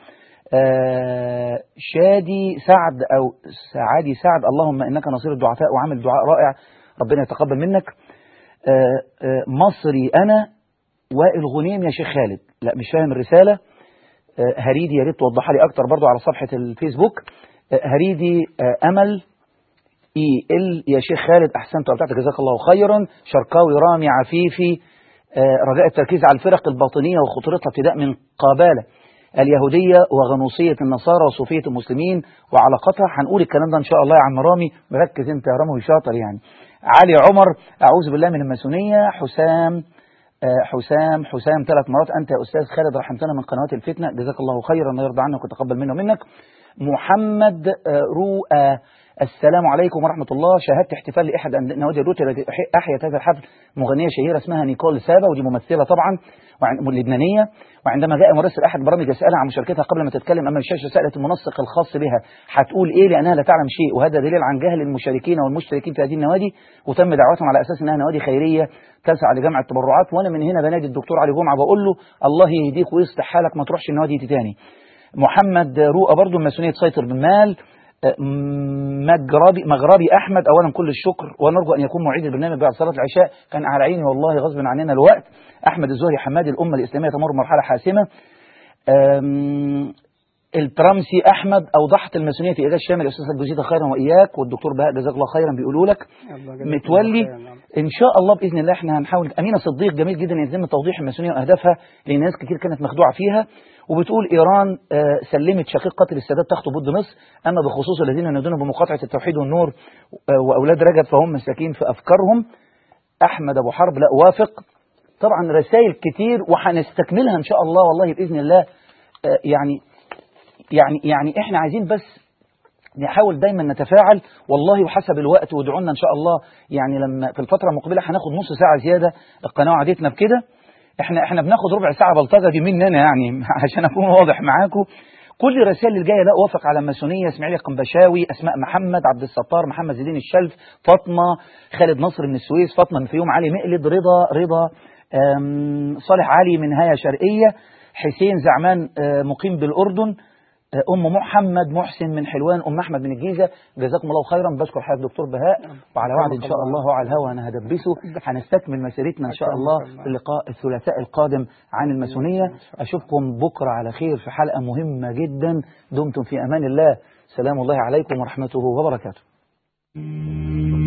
آه، شادي سعد أو سعادي سعد اللهم إنك نصير الضعفاء وعامل دعاء رائع ربنا يتقبل منك آه، آه، مصري أنا وائل غنيم يا شيخ خالد لا مش فاهم الرسالة آه، هريدي يا ريت توضحها لي أكتر برضو على صفحة الفيسبوك آه، هريدي آه، أمل اي ال يا شيخ خالد احسنت وابدعت جزاك الله خيرا شرقاوي رامي عفيفي آه، رجاء التركيز على الفرق الباطنيه وخطورتها ابتداء من قاباله اليهوديه وغنوصيه النصارى وصوفيه المسلمين وعلاقتها هنقول الكلام ده ان شاء الله يا عم رامي مركز انت يا رامي شاطر يعني علي عمر اعوذ بالله من الماسونيه حسام آه، حسام حسام ثلاث مرات انت يا استاذ خالد رحمتنا من قنوات الفتنه جزاك الله خيرا ويرضى عنك وتقبل منا ومنك محمد آه، رؤى السلام عليكم ورحمة الله شاهدت احتفال لأحد أند- نوادي الروتري التي أحي- أحيت هذا الحفل مغنية شهيرة اسمها نيكول سابا ودي ممثلة طبعا وعن- لبنانية وعندما جاء مراسل أحد برامج يسألها عن مشاركتها قبل ما تتكلم أمام الشاشة سألت المنسق الخاص بها هتقول إيه لأنها لا تعلم شيء وهذا دليل عن جهل المشاركين والمشتركين في هذه النوادي وتم دعوتهم على أساس أنها نوادي خيرية تسعى لجمع التبرعات وأنا من هنا بنادي الدكتور علي جمعة بقول له الله يهديك ويصلح حالك ما تروحش النوادي دي تاني محمد رؤى برضو الماسونية تسيطر بالمال آه، مغربي مغربي احمد اولا كل الشكر ونرجو ان يكون معيد البرنامج بعد صلاه العشاء كان على عيني والله غصب عننا الوقت احمد الزهري حمادي الامه الاسلاميه تمر مرحله حاسمه آم، الترامسي احمد اوضحت الماسونيه في ايجاز شامل الاستاذ جزيده خيرا واياك والدكتور بهاء جزاك الله خيرا بيقولوا لك متولي ان شاء الله باذن الله احنا هنحاول امينه صديق جميل جدا يتم توضيح الماسونيه واهدافها لان ناس كتير كانت مخدوعه فيها وبتقول ايران آه، سلمت شقيق قتل السادات تخطو ضد مصر اما بخصوص الذين ينادون بمقاطعه التوحيد والنور آه، واولاد رجب فهم مساكين في افكارهم احمد ابو حرب لا وافق طبعا رسائل كتير وهنستكملها ان شاء الله والله باذن الله آه، يعني يعني يعني احنا عايزين بس نحاول دايما نتفاعل والله وحسب الوقت وادعوا لنا ان شاء الله يعني لما في الفتره المقبله هناخد نص ساعه زياده القناه وعدتنا بكده احنا احنا بناخد ربع ساعه بلطجه دي مننا يعني عشان اكون واضح معاكم كل الرسائل اللي جايه لا وافق على الماسونيه اسماعيل القنبشاوي اسماء محمد عبد الستار محمد زيدين الشلف فاطمه خالد نصر من السويس فاطمه من الفيوم علي مقلد رضا رضا آم، صالح علي من هايا شرقيه حسين زعمان آه، مقيم بالاردن ام محمد محسن من حلوان ام احمد من الجيزه جزاكم الله خيرا بشكر حضرتك دكتور بهاء وعلى وعد ان شاء الله على الهوى انا هدبسه هنستكمل مسيرتنا ان شاء الله في اللقاء الثلاثاء القادم عن الماسونيه اشوفكم بكره على خير في حلقه مهمه جدا دمتم في امان الله سلام الله عليكم ورحمته وبركاته